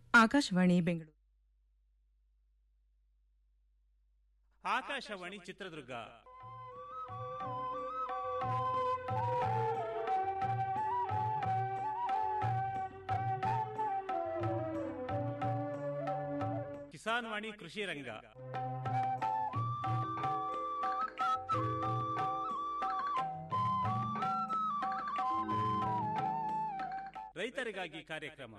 ಆಕಾಶವಾಣಿ ಬೆಂಗಳೂರು ಆಕಾಶವಾಣಿ ಚಿತ್ರದುರ್ಗ ಕಿಸಾನ್ ವಾಣಿ ಕೃಷಿ ರಂಗ ರೈತರಿಗಾಗಿ ಕಾರ್ಯಕ್ರಮ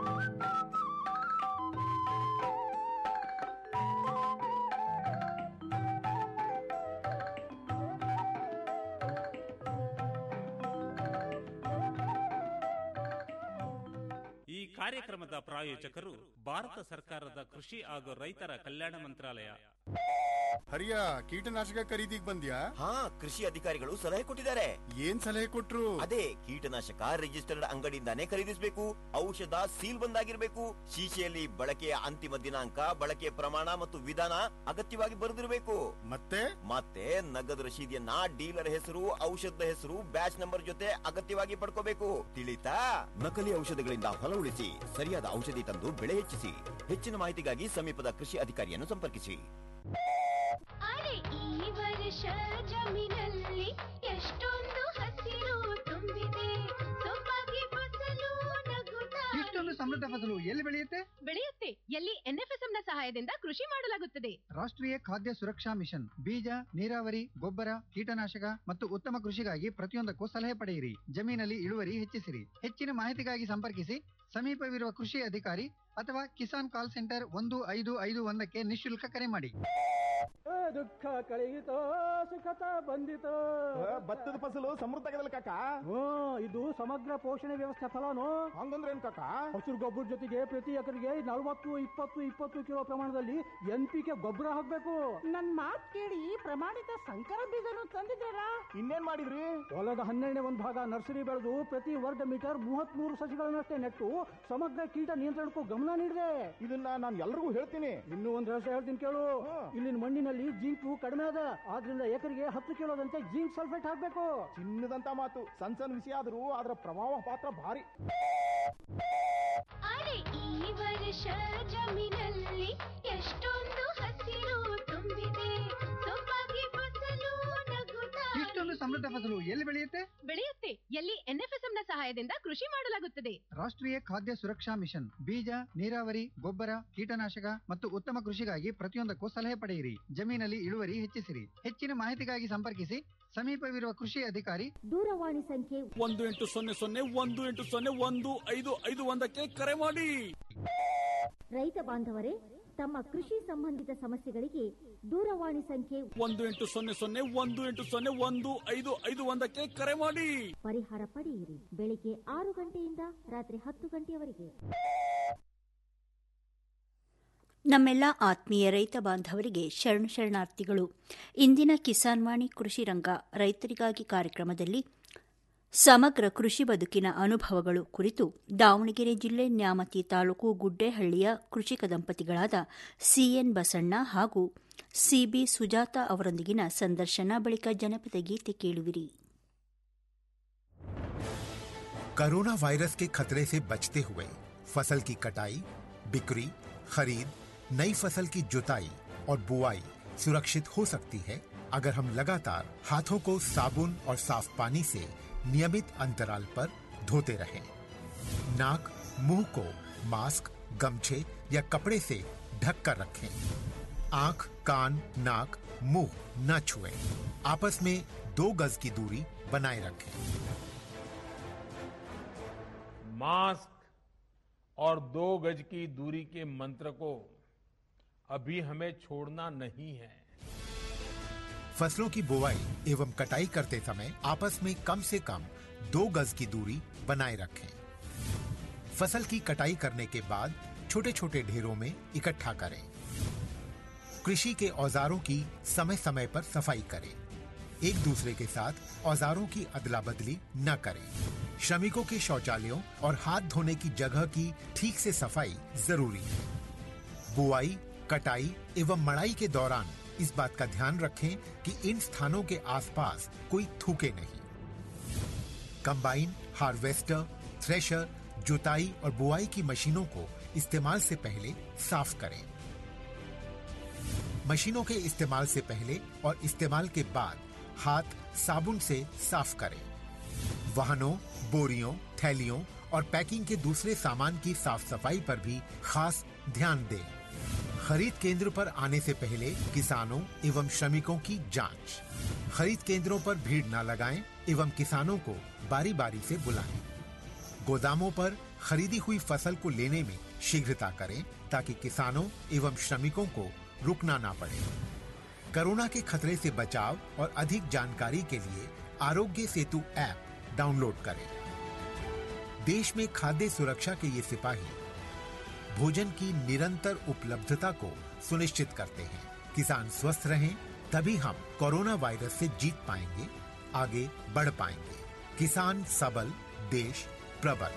ಈ ಕಾರ್ಯಕ್ರಮದ ಪ್ರಾಯೋಜಕರು ಭಾರತ ಸರ್ಕಾರದ ಕೃಷಿ ಹಾಗೂ ರೈತರ ಕಲ್ಯಾಣ ಮಂತ್ರಾಲಯ ಹರಿಯ ಕೀಟನಾಶಕ ಖರೀದಿಗ್ ಬಂದ್ಯಾ ಹಾ ಕೃಷಿ ಅಧಿಕಾರಿಗಳು ಸಲಹೆ ಕೊಟ್ಟಿದ್ದಾರೆ ಏನ್ ಸಲಹೆ ಕೊಟ್ರು ಅದೇ ಕೀಟನಾಶಕ ರಿಜಿಸ್ಟರ್ಡ್ ಅಂಗಡಿಯಿಂದಾನೇ ಖರೀದಿಸಬೇಕು ಔಷಧ ಸೀಲ್ ಬಂದಾಗಿರ್ಬೇಕು ಶೀಶೆಯಲ್ಲಿ ಬಳಕೆಯ ಅಂತಿಮ ದಿನಾಂಕ ಬಳಕೆಯ ಪ್ರಮಾಣ ಮತ್ತು ವಿಧಾನ ಅಗತ್ಯವಾಗಿ ಬರೆದಿರಬೇಕು ಮತ್ತೆ ಮತ್ತೆ ನಗದು ರಶೀದಿಯನ್ನ ಡೀಲರ್ ಹೆಸರು ಔಷಧದ ಹೆಸರು ಬ್ಯಾಚ್ ನಂಬರ್ ಜೊತೆ ಅಗತ್ಯವಾಗಿ ಪಡ್ಕೋಬೇಕು ತಿಳಿತಾ ನಕಲಿ ಔಷಧಗಳಿಂದ ಹೊಲ ಉಳಿಸಿ ಸರಿಯಾದ ಔಷಧಿ ತಂದು ಬೆಳೆ ಹೆಚ್ಚಿಸಿ ಹೆಚ್ಚಿನ ಮಾಹಿತಿಗಾಗಿ ಸಮೀಪದ ಕೃಷಿ ಅಧಿಕಾರಿಯನ್ನು ಸಂಪರ್ಕಿಸಿ ಅರೆ ಈ ವರ್ಷ ಜಮೀನಲ್ಲಿ ಎಷ್ಟೊಂದು ಹಸಿರು ತುಂಬಿದೆ ಸೊಬಗೆ ಫಸಲು ನಗುತ್ತಾ ಇಷ್ಟೊಂದು ಸಮೃದ್ಧ ಫಸಲು ಎಲ್ಲಿ ಬೆಳೆಯುತ್ತೆ ಬೆಳೆಯುತ್ತೆ ಎಲ್ಲಿ ಎನ್ಎಫ್ಎಸ್ಎಂ ನ ಸಹಾಯದಿಂದ ಕೃಷಿ ಮಾಡಲಾಗುತ್ತದೆ ರಾಷ್ಟ್ರೀಯ ಖಾದ್ಯ ಸುರಕ್ಷಾ ಮಿಷನ್ ಬೀಜ ನೀರಾವರಿ ಗೊಬ್ಬರ ಕೀಟನಾಶಕ ಮತ್ತು ಉತ್ತಮ ಕೃಷಿಗಾಗಿ ಪ್ರತಿಯೊಂದಕ್ಕೂ ಸಲಹೆ ಪಡೆಯಿರಿ ಜಮೀನಲ್ಲಿ ಇಳುವರಿ ಹೆಚ್ಚಿಸಿರಿ ಹೆಚ್ಚಿನ ಮಾಹಿತಿಗಾಗಿ ಸಂಪರ್ಕಿಸಿ ಸಮೀಪವಿರುವ ಕೃಷಿ ಅಧಿಕಾರಿ ಅಥವಾ ಕಿಸಾನ್ ಕಾಲ್ ಸೆಂಟರ್ ಒಂದು ಐದು ಐದು ಒಂದಕ್ಕೆ ನಿಶುಲ್ಕ ಕರೆ ಮಾಡಿ ದುಃಖ ಕಳೆಯಿತೋ ಸುಖತ ಬಂದಿತೋ ಭತ್ತದ ಫಸಲು ಸಮೃದ್ಧ ಆಗದಲ್ಲ ಕಾಕ ಹ್ಮ್ ಇದು ಸಮಗ್ರ ಪೋಷಣೆ ವ್ಯವಸ್ಥೆ ಫಲಾನು ಹಂಗಂದ್ರೆ ಏನ್ ಕಾಕ ಹಸಿರು ಗೊಬ್ಬರ ಜೊತೆಗೆ ಪ್ರತಿ ಎಕರೆಗೆ ನಲವತ್ತು ಇಪ್ಪತ್ತು ಇಪ್ಪತ್ತು ಕಿಲೋ ಪ್ರಮಾಣದಲ್ಲಿ ಎನ್ ಪಿ ಕೆ ಗೊಬ್ಬರ ಹಾಕ್ಬೇಕು ನನ್ ಮಾತ್ ಕೇಳಿ ಪ್ರಮಾಣಿತ ಸಂಕರ ಬೀಜನು ತಂದಿದ್ದೀರಾ ಇನ್ನೇನ್ ಮಾಡಿದ್ರಿ ಹೊಲದ ಹನ್ನೆರಡನೇ ಒಂದು ಭಾಗ ನರ್ಸರಿ ಬೆಳೆದು ಪ್ರತಿ ವರ್ಗ ಮೀಟರ್ ಮೂವತ್ತ್ ಮೂರು ಸಸಿಗಳನ್ನಷ್ಟೇ ನೆಟ್ಟು ಸಮಗ್ರ ಕೀಟ ನಿಯಂತ್ರಣಕ್ಕೂ ಗಮನ ನೀಡಿದೆ ಇದನ್ನ ನಾನು ಎಲ್ರಿಗೂ ಹೇಳ್ತೀನಿ ಇನ್ನೂ ಒಂದ್ ರಹಸ್ಯ ಹೇಳ್ತೀನಿ ಕೇಳು ಇಲ್ಲಿನ ಮಣ್ಣಿನಲ್ಲಿ ಜಿಂಕು ಕಡಿಮೆ ಅದ ಆದ್ರಿಂದ ಎಕರೆಗೆ ಹತ್ತು ಕಿಲೋದಂತೆ ಜಿಂಕ್ ಸಲ್ಫೇಟ್ ಹಾಕ್ಬೇಕು ಚಿನ್ನದಂತ ಮಾತು ಸಣ್ಣ ಸಣ್ಣ ವಿಷಯ ಆದ್ರೂ ಅದರ ಪ್ರಭಾವ ಪಾತ್ರ ಭಾರಿ ಅರೆ ಈ ವರ್ಷ ಜಮೀನಲ್ಲಿ ಎಷ್ಟೊಂದು ಹಸಿರು ತುಂಬಿದೆ ಸೊಬಗೆ ಫಸಲು ನಗುತ್ತಾ ಇಷ್ಟೊಂದು ಸಮೃದ್ಧ ಫಸಲು ಎಲ್ಲಿ ಬೆಳೆಯುತ್ತೆ ಬೆಳೆಯುತ್ತೆ ಎಲ್ಲಿ ಎನ್ಎಫ್ಎಸ್ಎಂ ನ ಸಹಾಯದಿಂದ ಕೃಷಿ ಮಾಡಲಾಗುತ್ತದೆ ರಾಷ್ಟ್ರೀಯ ಖಾದ್ಯ ಸುರಕ್ಷಾ ಮಿಷನ್ ಬೀಜ ನೀರಾವರಿ ಗೊಬ್ಬರ ಕೀಟನಾಶಕ ಮತ್ತು ಉತ್ತಮ ಕೃಷಿಗಾಗಿ ಪ್ರತಿಯೊಂದಕ್ಕೂ ಸಲಹೆ ಪಡೆಯಿರಿ ಜಮೀನಲ್ಲಿ ಇಳುವರಿ ಹೆಚ್ಚಿಸಿರಿ ಹೆಚ್ಚಿನ ಮಾಹಿತಿಗಾಗಿ ಸಂಪರ್ಕಿಸಿ ಸಮೀಪವಿರುವ ಕೃಷಿ ಅಧಿಕಾರಿ ದೂರವಾಣಿ ಸಂಖ್ಯೆ ಒಂದು ಎಂಟು ಸೊನ್ನೆ ಸೊನ್ನೆ ಒಂದು ಎಂಟು ಸೊನ್ನೆ ಒಂದು ಐದು ಐದು ಒಂದಕ್ಕೆ ಕರೆ ಮಾಡಿ ರೈತ ಬಾಂಧವರೇ ತಮ್ಮ ಕೃಷಿ ಸಂಬಂಧಿತ ಸಮಸ್ಯೆಗಳಿಗೆ ದೂರವಾಣಿ ಸಂಖ್ಯೆ ಒಂದು ಎಂಟು ಸೊನ್ನೆ ಸೊನ್ನೆ ಒಂದು ಎಂಟು ಸೊನ್ನೆ ಒಂದು ಐದು ಐದು ಒಂದಕ್ಕೆ ಕರೆ ಮಾಡಿ ಪರಿಹಾರ ಪಡೆಯಿರಿ ಬೆಳಿಗ್ಗೆ ಆರು ಗಂಟೆಯಿಂದ ರಾತ್ರಿ ಹತ್ತು ಗಂಟೆಯವರೆಗೆ ನಮ್ಮೆಲ್ಲ ಆತ್ಮೀಯ ರೈತ ಬಾಂಧವರಿಗೆ ಶರಣು ಶರಣಾರ್ಥಿಗಳು ಇಂದಿನ ಕಿಸಾನ್ ವಾಣಿ ಕೃಷಿ ರಂಗ ರೈತರಿಗಾಗಿ ಕಾರ್ಯಕ್ರಮದಲ್ಲಿ ಸಮಗ್ರ ಕೃಷಿ ಬದುಕಿನ ಅನುಭವಗಳು ಕುರಿತು ದಾವಣಗೆರೆ ಜಿಲ್ಲೆ ನ್ಯಾಮತಿ ತಾಲೂಕು ಗುಡ್ಡೇಹಳ್ಳಿಯ ಕೃಷಿಕ ದಂಪತಿಗಳಾದ ಸಿಎನ್ ಬಸಣ್ಣ ಹಾಗೂ ಸಿಬಿ ಸುಜಾತ ಅವರೊಂದಿಗಿನ ಸಂದರ್ಶನ ಬಳಿಕ ಜನಪದ ಗೀತೆ ಕೇಳುವಿರಿ कोरोना वायरस के खतरे से बचते हुए फसल की कटाई बिक्री खरीद नई फसल की जुताई और बुआई सुरक्षित हो सकती है अगर हम लगातार हाथों को साबुन और साफ पानी से नियमित अंतराल पर धोते रहें। नाक मुंह को मास्क गमछे या कपड़े से ढक कर रखें आंख कान नाक मुंह न छुएं। आपस में दो गज की दूरी बनाए रखें मास्क और दो गज की दूरी के मंत्र को अभी हमें छोड़ना नहीं है फसलों की बुवाई एवं कटाई करते समय आपस में कम से कम दो गज की दूरी बनाए रखें फसल की कटाई करने के बाद छोटे छोटे ढेरों में इकट्ठा करें कृषि के औजारों की समय समय पर सफाई करें एक दूसरे के साथ औजारों की अदला बदली न करें श्रमिकों के शौचालयों और हाथ धोने की जगह की ठीक से सफाई जरूरी है बुआई कटाई एवं मड़ाई के दौरान इस बात का ध्यान रखें कि इन स्थानों के आसपास कोई थूके नहीं कंबाइन हार्वेस्टर थ्रेशर जुताई और बुआई की मशीनों को इस्तेमाल से पहले साफ करें मशीनों के इस्तेमाल से पहले और इस्तेमाल के बाद हाथ साबुन से साफ करें वाहनों बोरियों थैलियों और पैकिंग के दूसरे सामान की साफ सफाई पर भी खास ध्यान दें खरीद केंद्र पर आने से पहले किसानों एवं श्रमिकों की जांच खरीद केंद्रों पर भीड़ न लगाएं एवं किसानों को बारी बारी से बुलाएं गोदामों पर खरीदी हुई फसल को लेने में शीघ्रता करें ताकि किसानों एवं श्रमिकों को रुकना ना पड़े कोरोना के खतरे से बचाव और अधिक जानकारी के लिए आरोग्य सेतु ऐप डाउनलोड करें देश में खाद्य सुरक्षा के ये सिपाही भोजन की निरंतर उपलब्धता को सुनिश्चित करते हैं किसान स्वस्थ रहें तभी हम कोरोना वायरस से जीत पाएंगे आगे बढ़ पाएंगे किसान सबल देश प्रबल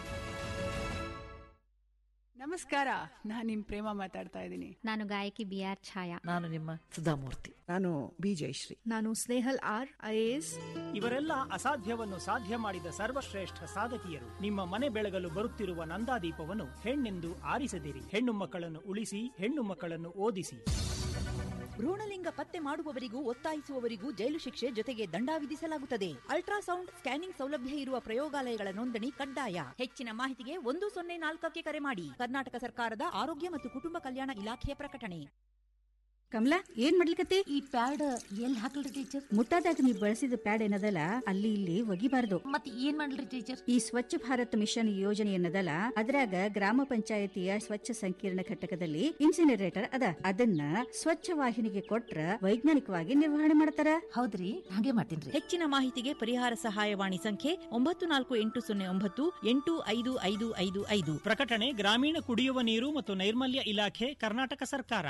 ನಮಸ್ಕಾರ ನಾನು ನಿಮ್ ಪ್ರೇಮ ಮಾತಾಡ್ತಾ ಇದ್ದೀನಿ ನಾನು ಗಾಯಕಿ ಬಿ ಆರ್ ಛಾಯಾ ನಾನು ನಿಮ್ಮ ಸುಧಾಮೂರ್ತಿ ನಾನು ಬಿ ಜಯಶ್ರೀ ನಾನು ಸ್ನೇಹಲ್ ಆರ್ ಐಎಎಸ್ ಇವರೆಲ್ಲ ಅಸಾಧ್ಯವನ್ನು ಸಾಧ್ಯ ಮಾಡಿದ ಸರ್ವಶ್ರೇಷ್ಠ ಸಾಧಕಿಯರು ನಿಮ್ಮ ಮನೆ ಬೆಳಗಲು ಬರುತ್ತಿರುವ ನಂದಾದೀಪವನ್ನು ಹೆಣ್ಣೆಂದು ಆರಿಸದಿರಿ ಹೆಣ್ಣು ಮಕ್ಕಳನ್ನು ಉಳಿಸಿ ಹೆಣ್ಣು ಮಕ್ಕಳನ್ನು ಓದಿಸಿ ಭ್ರೂಣಲಿಂಗ ಪತ್ತೆ ಮಾಡುವವರಿಗೂ ಒತ್ತಾಯಿಸುವವರಿಗೂ ಜೈಲು ಶಿಕ್ಷೆ ಜೊತೆಗೆ ದಂಡ ವಿಧಿಸಲಾಗುತ್ತದೆ ಅಲ್ಟ್ರಾಸೌಂಡ್ ಸ್ಕ್ಯಾನಿಂಗ್ ಸೌಲಭ್ಯ ಇರುವ ಪ್ರಯೋಗಾಲಯಗಳ ನೋಂದಣಿ ಕಡ್ಡಾಯ ಹೆಚ್ಚಿನ ಮಾಹಿತಿಗೆ ಒಂದು ಸೊನ್ನೆ ನಾಲ್ಕಕ್ಕೆ ಕರೆ ಮಾಡಿ ಕರ್ನಾಟಕ ಸರ್ಕಾರದ ಆರೋಗ್ಯ ಮತ್ತು ಕುಟುಂಬ ಕಲ್ಯಾಣ ಇಲಾಖೆಯ ಪ್ರಕಟಣೆ ಕಮಲಾ ಏನ್ ಮಾಡ್ಲಿಕತ್ತಿ ಈ ಪ್ಯಾಡ್ ಎಲ್ಲಿ ಹಾಕಲ್ರಿ ಟೀಚರ್ ಮುಟ್ಟಾದಾಗ ನೀವು ಬಳಸಿದ ಪ್ಯಾಡ್ ಏನದಲ್ಲ ಅಲ್ಲಿ ಇಲ್ಲಿ ಒಗಿಬಾರ್ದು ಮತ್ತೆ ಏನ್ ಮಾಡ್ಲಿ ಟೀಚರ್ ಈ ಸ್ವಚ್ಛ ಭಾರತ್ ಮಿಷನ್ ಯೋಜನೆ ಏನದಲ್ಲ ಅದ್ರಾಗ ಗ್ರಾಮ ಪಂಚಾಯತಿಯ ಸ್ವಚ್ಛ ಸಂಕೀರ್ಣ ಘಟಕದಲ್ಲಿ ಇನ್ಸಿನರೇಟರ್ ಅದ ಅದನ್ನ ಸ್ವಚ್ಛ ವಾಹಿನಿಗೆ ಕೊಟ್ರ ವೈಜ್ಞಾನಿಕವಾಗಿ ನಿರ್ವಹಣೆ ಮಾಡ್ತಾರ ಹೌದ್ರಿ ಹಾಗೆ ಮಾಡ್ತೀನಿ ಹೆಚ್ಚಿನ ಮಾಹಿತಿಗೆ ಪರಿಹಾರ ಸಹಾಯವಾಣಿ ಸಂಖ್ಯೆ ಒಂಬತ್ತು ನಾಲ್ಕು ಎಂಟು ಸೊನ್ನೆ ಒಂಬತ್ತು ಎಂಟು ಐದು ಐದು ಐದು ಐದು ಪ್ರಕಟಣೆ ಗ್ರಾಮೀಣ ಕುಡಿಯುವ ನೀರು ಮತ್ತು ನೈರ್ಮಲ್ಯ ಇಲಾಖೆ ಕರ್ನಾಟಕ ಸರ್ಕಾರ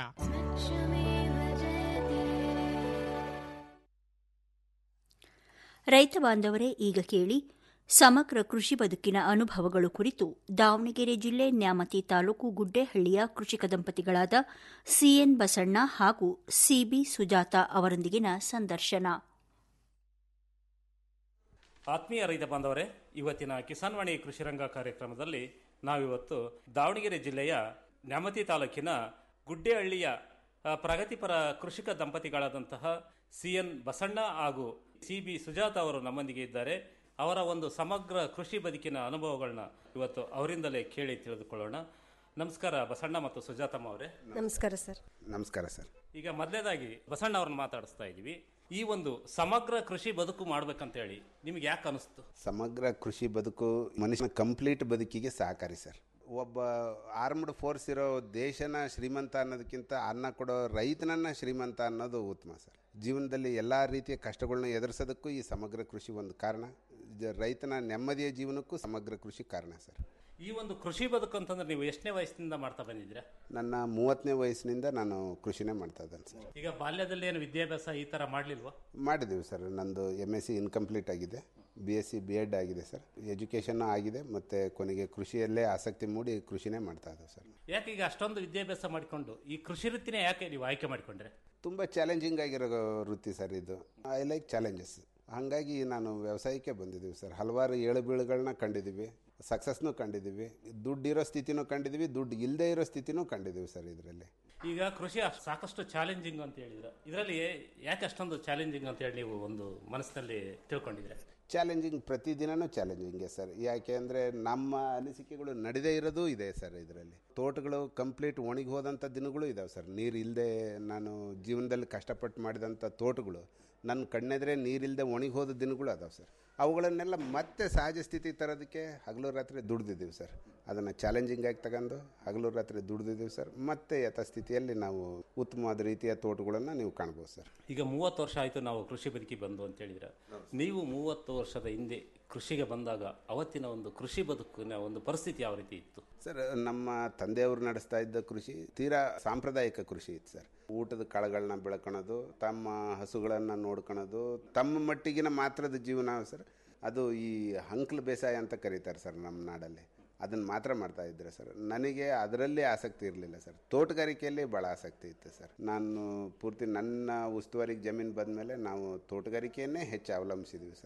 ರೈತ ಬಾಂಧವರೇ ಈಗ ಕೇಳಿ ಸಮಗ್ರ ಕೃಷಿ ಬದುಕಿನ ಅನುಭವಗಳು ಕುರಿತು ದಾವಣಗೆರೆ ಜಿಲ್ಲೆ ನ್ಯಾಮತಿ ತಾಲೂಕು ಗುಡ್ಡೆಹಳ್ಳಿಯ ಕೃಷಿಕ ದಂಪತಿಗಳಾದ ಸಿಎನ್ ಬಸಣ್ಣ ಹಾಗೂ ಸಿಬಿ ಸುಜಾತ ಅವರೊಂದಿಗಿನ ಸಂದರ್ಶನ ಆತ್ಮೀಯ ರೈತ ಬಾಂಧವರೇ ಇವತ್ತಿನ ಕಿಸಾನ್ವಾಣಿ ಕೃಷಿರಂಗ ಕಾರ್ಯಕ್ರಮದಲ್ಲಿ ನಾವಿವತ್ತು ದಾವಣಗೆರೆ ಜಿಲ್ಲೆಯ ನ್ಯಾಮತಿ ತಾಲೂಕಿನ ಗುಡ್ಡೆಹಳ್ಳಿಯ ಆ, ಪ್ರಗತಿಪರ ಕೃಷಿಕ ದಂಪತಿಗಳಾದಂತಹ ಸಿ ಎನ್ ಬಸಣ್ಣ ಹಾಗೂ ಸಿ ಬಿ ಸುಜಾತ ಅವರು ನಮ್ಮೊಂದಿಗೆ ಇದ್ದಾರೆ ಅವರ ಒಂದು ಸಮಗ್ರ ಕೃಷಿ ಬದುಕಿನ ಅನುಭವಗಳನ್ನ ಇವತ್ತು ಅವರಿಂದಲೇ ಕೇಳಿ ತಿಳಿದುಕೊಳ್ಳೋಣ ನಮಸ್ಕಾರ ಬಸಣ್ಣ ಮತ್ತು ಸುಜಾತಮ್ಮ ಅವರೇ ನಮಸ್ಕಾರ ಸರ್ ನಮಸ್ಕಾರ ಸರ್ ಈಗ ಮೊದಲೇದಾಗಿ ಬಸಣ್ಣ ಅವ್ರನ್ನ ಮಾತಾಡಿಸ್ತಾ ಇದ್ದೀವಿ ಈ ಒಂದು ಸಮಗ್ರ ಕೃಷಿ ಬದುಕು ಮಾಡ್ಬೇಕಂತ ಹೇಳಿ ನಿಮ್ಗೆ ಯಾಕೆ ಅನಿಸ್ತು ಸಮಗ್ರ ಕೃಷಿ ಬದುಕು ಮನುಷ್ಯನ ಕಂಪ್ಲೀಟ್ ಬದುಕಿಗೆ ಸಹಕಾರಿ ಸರ್ ಒಬ್ಬ ಆರ್ಮ್ಡ್ ಫೋರ್ಸ್ ಇರೋ ದೇಶನ ಶ್ರೀಮಂತ ಅನ್ನೋದಕ್ಕಿಂತ ಅನ್ನ ಕೊಡೋ ರೈತನನ್ನ ಶ್ರೀಮಂತ ಅನ್ನೋದು ಉತ್ತಮ ಸರ್ ಜೀವನದಲ್ಲಿ ಎಲ್ಲ ರೀತಿಯ ಕಷ್ಟಗಳನ್ನ ಎದುರಿಸೋದಕ್ಕೂ ಈ ಸಮಗ್ರ ಕೃಷಿ ಒಂದು ಕಾರಣ ಜ- ರೈತನ ನೆಮ್ಮದಿಯ ಜೀವನಕ್ಕೂ ಸಮಗ್ರ ಕೃಷಿ ಕಾರಣ ಸರ್ ಈ ಒಂದು ಕೃಷಿ ಬದುಕು ಅಂತಂದ್ರೆ ನೀವು ಎಷ್ಟನೇ ವಯಸ್ಸಿನಿಂದ ಮಾಡ್ತಾ ಬಂದಿದ್ದೀರಾ ನನ್ನ ಮೂವತ್ತನೇ ವಯಸ್ಸಿನಿಂದ ನಾನು ಕೃಷಿನೇ ಮಾಡ್ತಾ ಇದ್ದೇನೆ ಸರ್ ಈಗ ಬಾಲ್ಯದಲ್ಲಿ ಏನು ವಿದ್ಯಾಭ್ಯಾಸ ಈ ತರ ಮಾಡ್ಲಿಲ್ವಾ ಮಾಡಿದ್ದೀವಿ ಸರ್ ನಂದು ಎಮ್ ಎಸ್ ಸಿ ಇನ್ಕಂಪ್ಲೀಟ್ ಆಗಿದೆ B S C B ed ಆಗಿದೆ ಸರ್ ಎಜುಕೇಷನ್ ಆಗಿದೆ ಮತ್ತು ಕೊನೆಗೆ ಕೃಷಿಯಲ್ಲೇ ಆಸಕ್ತಿ ಮೂಡಿ ಕೃಷಿನೇ ಮಾಡ್ತಾ ಇದ್ದೇವೆ ಸರ್ ಯಾಕೆ ಈಗ ಅಷ್ಟೊಂದು ವಿದ್ಯಾಭ್ಯಾಸ ಮಾಡಿಕೊಂಡು ಈ ಕೃಷಿ ವೃತ್ತಿನೇ ಯಾಕೆ ನೀವು ಆಯ್ಕೆ ಮಾಡಿಕೊಂಡ್ರೆ ತುಂಬ ಚಾಲೆಂಜಿಂಗ್ ಆಗಿರೋ ವೃತ್ತಿ ಸರ್ ಇದು ಐ ಲೈಕ್ ಚಾಲೆಂಜಸ್ ಹಾಗಾಗಿ ನಾನು ವ್ಯವಸಾಯಕ್ಕೆ ಬಂದಿದ್ದೀವಿ ಸರ್ ಹಲವಾರು ಏಳು ಬೀಳುಗಳನ್ನ ಕಂಡಿದ್ದೀವಿ ಸಕ್ಸಸ್ನೂ ಕಂಡಿದ್ದೀವಿ ದುಡ್ಡಿರೋ ಸ್ಥಿತಿನೂ ಕಂಡಿದ್ದೀವಿ ದುಡ್ಡು ಇಲ್ಲದೆ ಇರೋ ಸ್ಥಿತಿನೂ ಕಂಡಿದ್ದೀವಿ ಸರ್ ಇದರಲ್ಲಿ ಈಗ ಕೃಷಿ ಅಷ್ಟ್ ಸಾಕಷ್ಟು ಚಾಲೆಂಜಿಂಗ್ ಅಂತ ಹೇಳಿದ್ರೆ ಇದರಲ್ಲಿ ಯಾಕೆ ಅಷ್ಟೊಂದು ಚಾಲೆಂಜಿಂಗ್ ಅಂತ ಹೇಳಿ ನೀವು ಒಂದು ಮನಸ್ಸಿನಲ್ಲಿ ತಿಳ್ಕೊಂಡಿದ್ರೆ ಚಾಲೆಂಜಿಂಗ್ ಪ್ರತಿದಿನನೂ ಚಾಲೆಂಜಿಂಗೆ ಸರ್ ಯಾಕೆ ಅಂದರೆ ನಮ್ಮ ಅನಿಸಿಕೆಗಳು ನಡೆದೇ ಇರೋದು ಇದೆ ಸರ್ ಇದರಲ್ಲಿ ತೋಟಗಳು ಕಂಪ್ಲೀಟ್ ಒಣಗಿ ಹೋದಂಥ ದಿನಗಳು ಇದಾವೆ ಸರ್ ನೀರು ಇಲ್ಲದೆ ನಾನು ಜೀವನದಲ್ಲಿ ಕಷ್ಟಪಟ್ಟು ಮಾಡಿದಂಥ ತೋಟಗಳು ನನ್ನ ಕಣ್ಣೆದ್ರೆ ನೀರಿಲ್ಲದೆ ಒಣಗಿ ಹೋದ ದಿನಗಳು ಅದಾವೆ ಸರ್ ಅವುಗಳನ್ನೆಲ್ಲ ಮತ್ತೆ ಸಹಜ ಸ್ಥಿತಿ ತರೋದಕ್ಕೆ ಹಗಲು ರಾತ್ರಿ ದುಡ್ದಿದ್ದೀವಿ ಸರ್ ಅದನ್ನು ಚಾಲೆಂಜಿಂಗ್ ಆಗಿ ತಗೊಂಡು ಹಗಲು ರಾತ್ರಿ ದುಡ್ದಿದ್ದೀವಿ ಸರ್ ಮತ್ತೆ ಯಥಾಸ್ಥಿತಿಯಲ್ಲಿ ನಾವು ಉತ್ತಮವಾದ ರೀತಿಯ ತೋಟಗಳನ್ನು ನೀವು ಕಾಣ್ಬೋದು ಸರ್ ಈಗ ಮೂವತ್ತು ವರ್ಷ ಆಯಿತು ನಾವು ಕೃಷಿ ಬದುಕಿ ಬಂದು ಅಂತ ಹೇಳಿದ್ರೆ ನೀವು ಮೂವತ್ತು ವರ್ಷದ ಹಿಂದೆ ಕೃಷಿಗೆ ಬಂದಾಗ ಅವತ್ತಿನ ಒಂದು ಕೃಷಿ ಬದುಕಿನ ಒಂದು ಪರಿಸ್ಥಿತಿ ಯಾವ ರೀತಿ ಇತ್ತು ಸರ್ ನಮ್ಮ ತಂದೆಯವರು ನಡೆಸ್ತಾ ಇದ್ದ ಕೃಷಿ ತೀರಾ ಸಾಂಪ್ರದಾಯಿಕ ಕೃಷಿ ಇತ್ತು ಸರ್ ಊಟದ ಕಾಳುಗಳನ್ನ ಬೆಳ್ಕೊಳೋದು ತಮ್ಮ ಹಸುಗಳನ್ನು ನೋಡ್ಕೊಳೋದು ತಮ್ಮ ಮಟ್ಟಿಗಿನ ಮಾತ್ರದ ಜೀವನ ಸರ್ ಅದು ಈ ಹಂಕ್ಲು ಬೇಸಾಯ ಅಂತ ಕರೀತಾರೆ ಸರ್ ನಮ್ಮ ನಾಡಲ್ಲಿ ಅದನ್ನು ಮಾತ್ರ ಮಾಡ್ತಾ ಇದ್ರೆ ಸರ್ ನನಗೆ ಅದರಲ್ಲಿ ಆಸಕ್ತಿ ಇರಲಿಲ್ಲ ಸರ್ ತೋಟಗಾರಿಕೆಯಲ್ಲಿ ಭಾಳ ಆಸಕ್ತಿ ಇತ್ತು ಸರ್ ನಾನು ಪೂರ್ತಿ ನನ್ನ ಉಸ್ತುವಾರಿಗೆ ಜಮೀನು ಬಂದಮೇಲೆ ನಾವು ತೋಟಗಾರಿಕೆಯನ್ನೇ ಹೆಚ್ಚು ಅವಲಂಬಿಸಿದ್ವಿ ಸರ್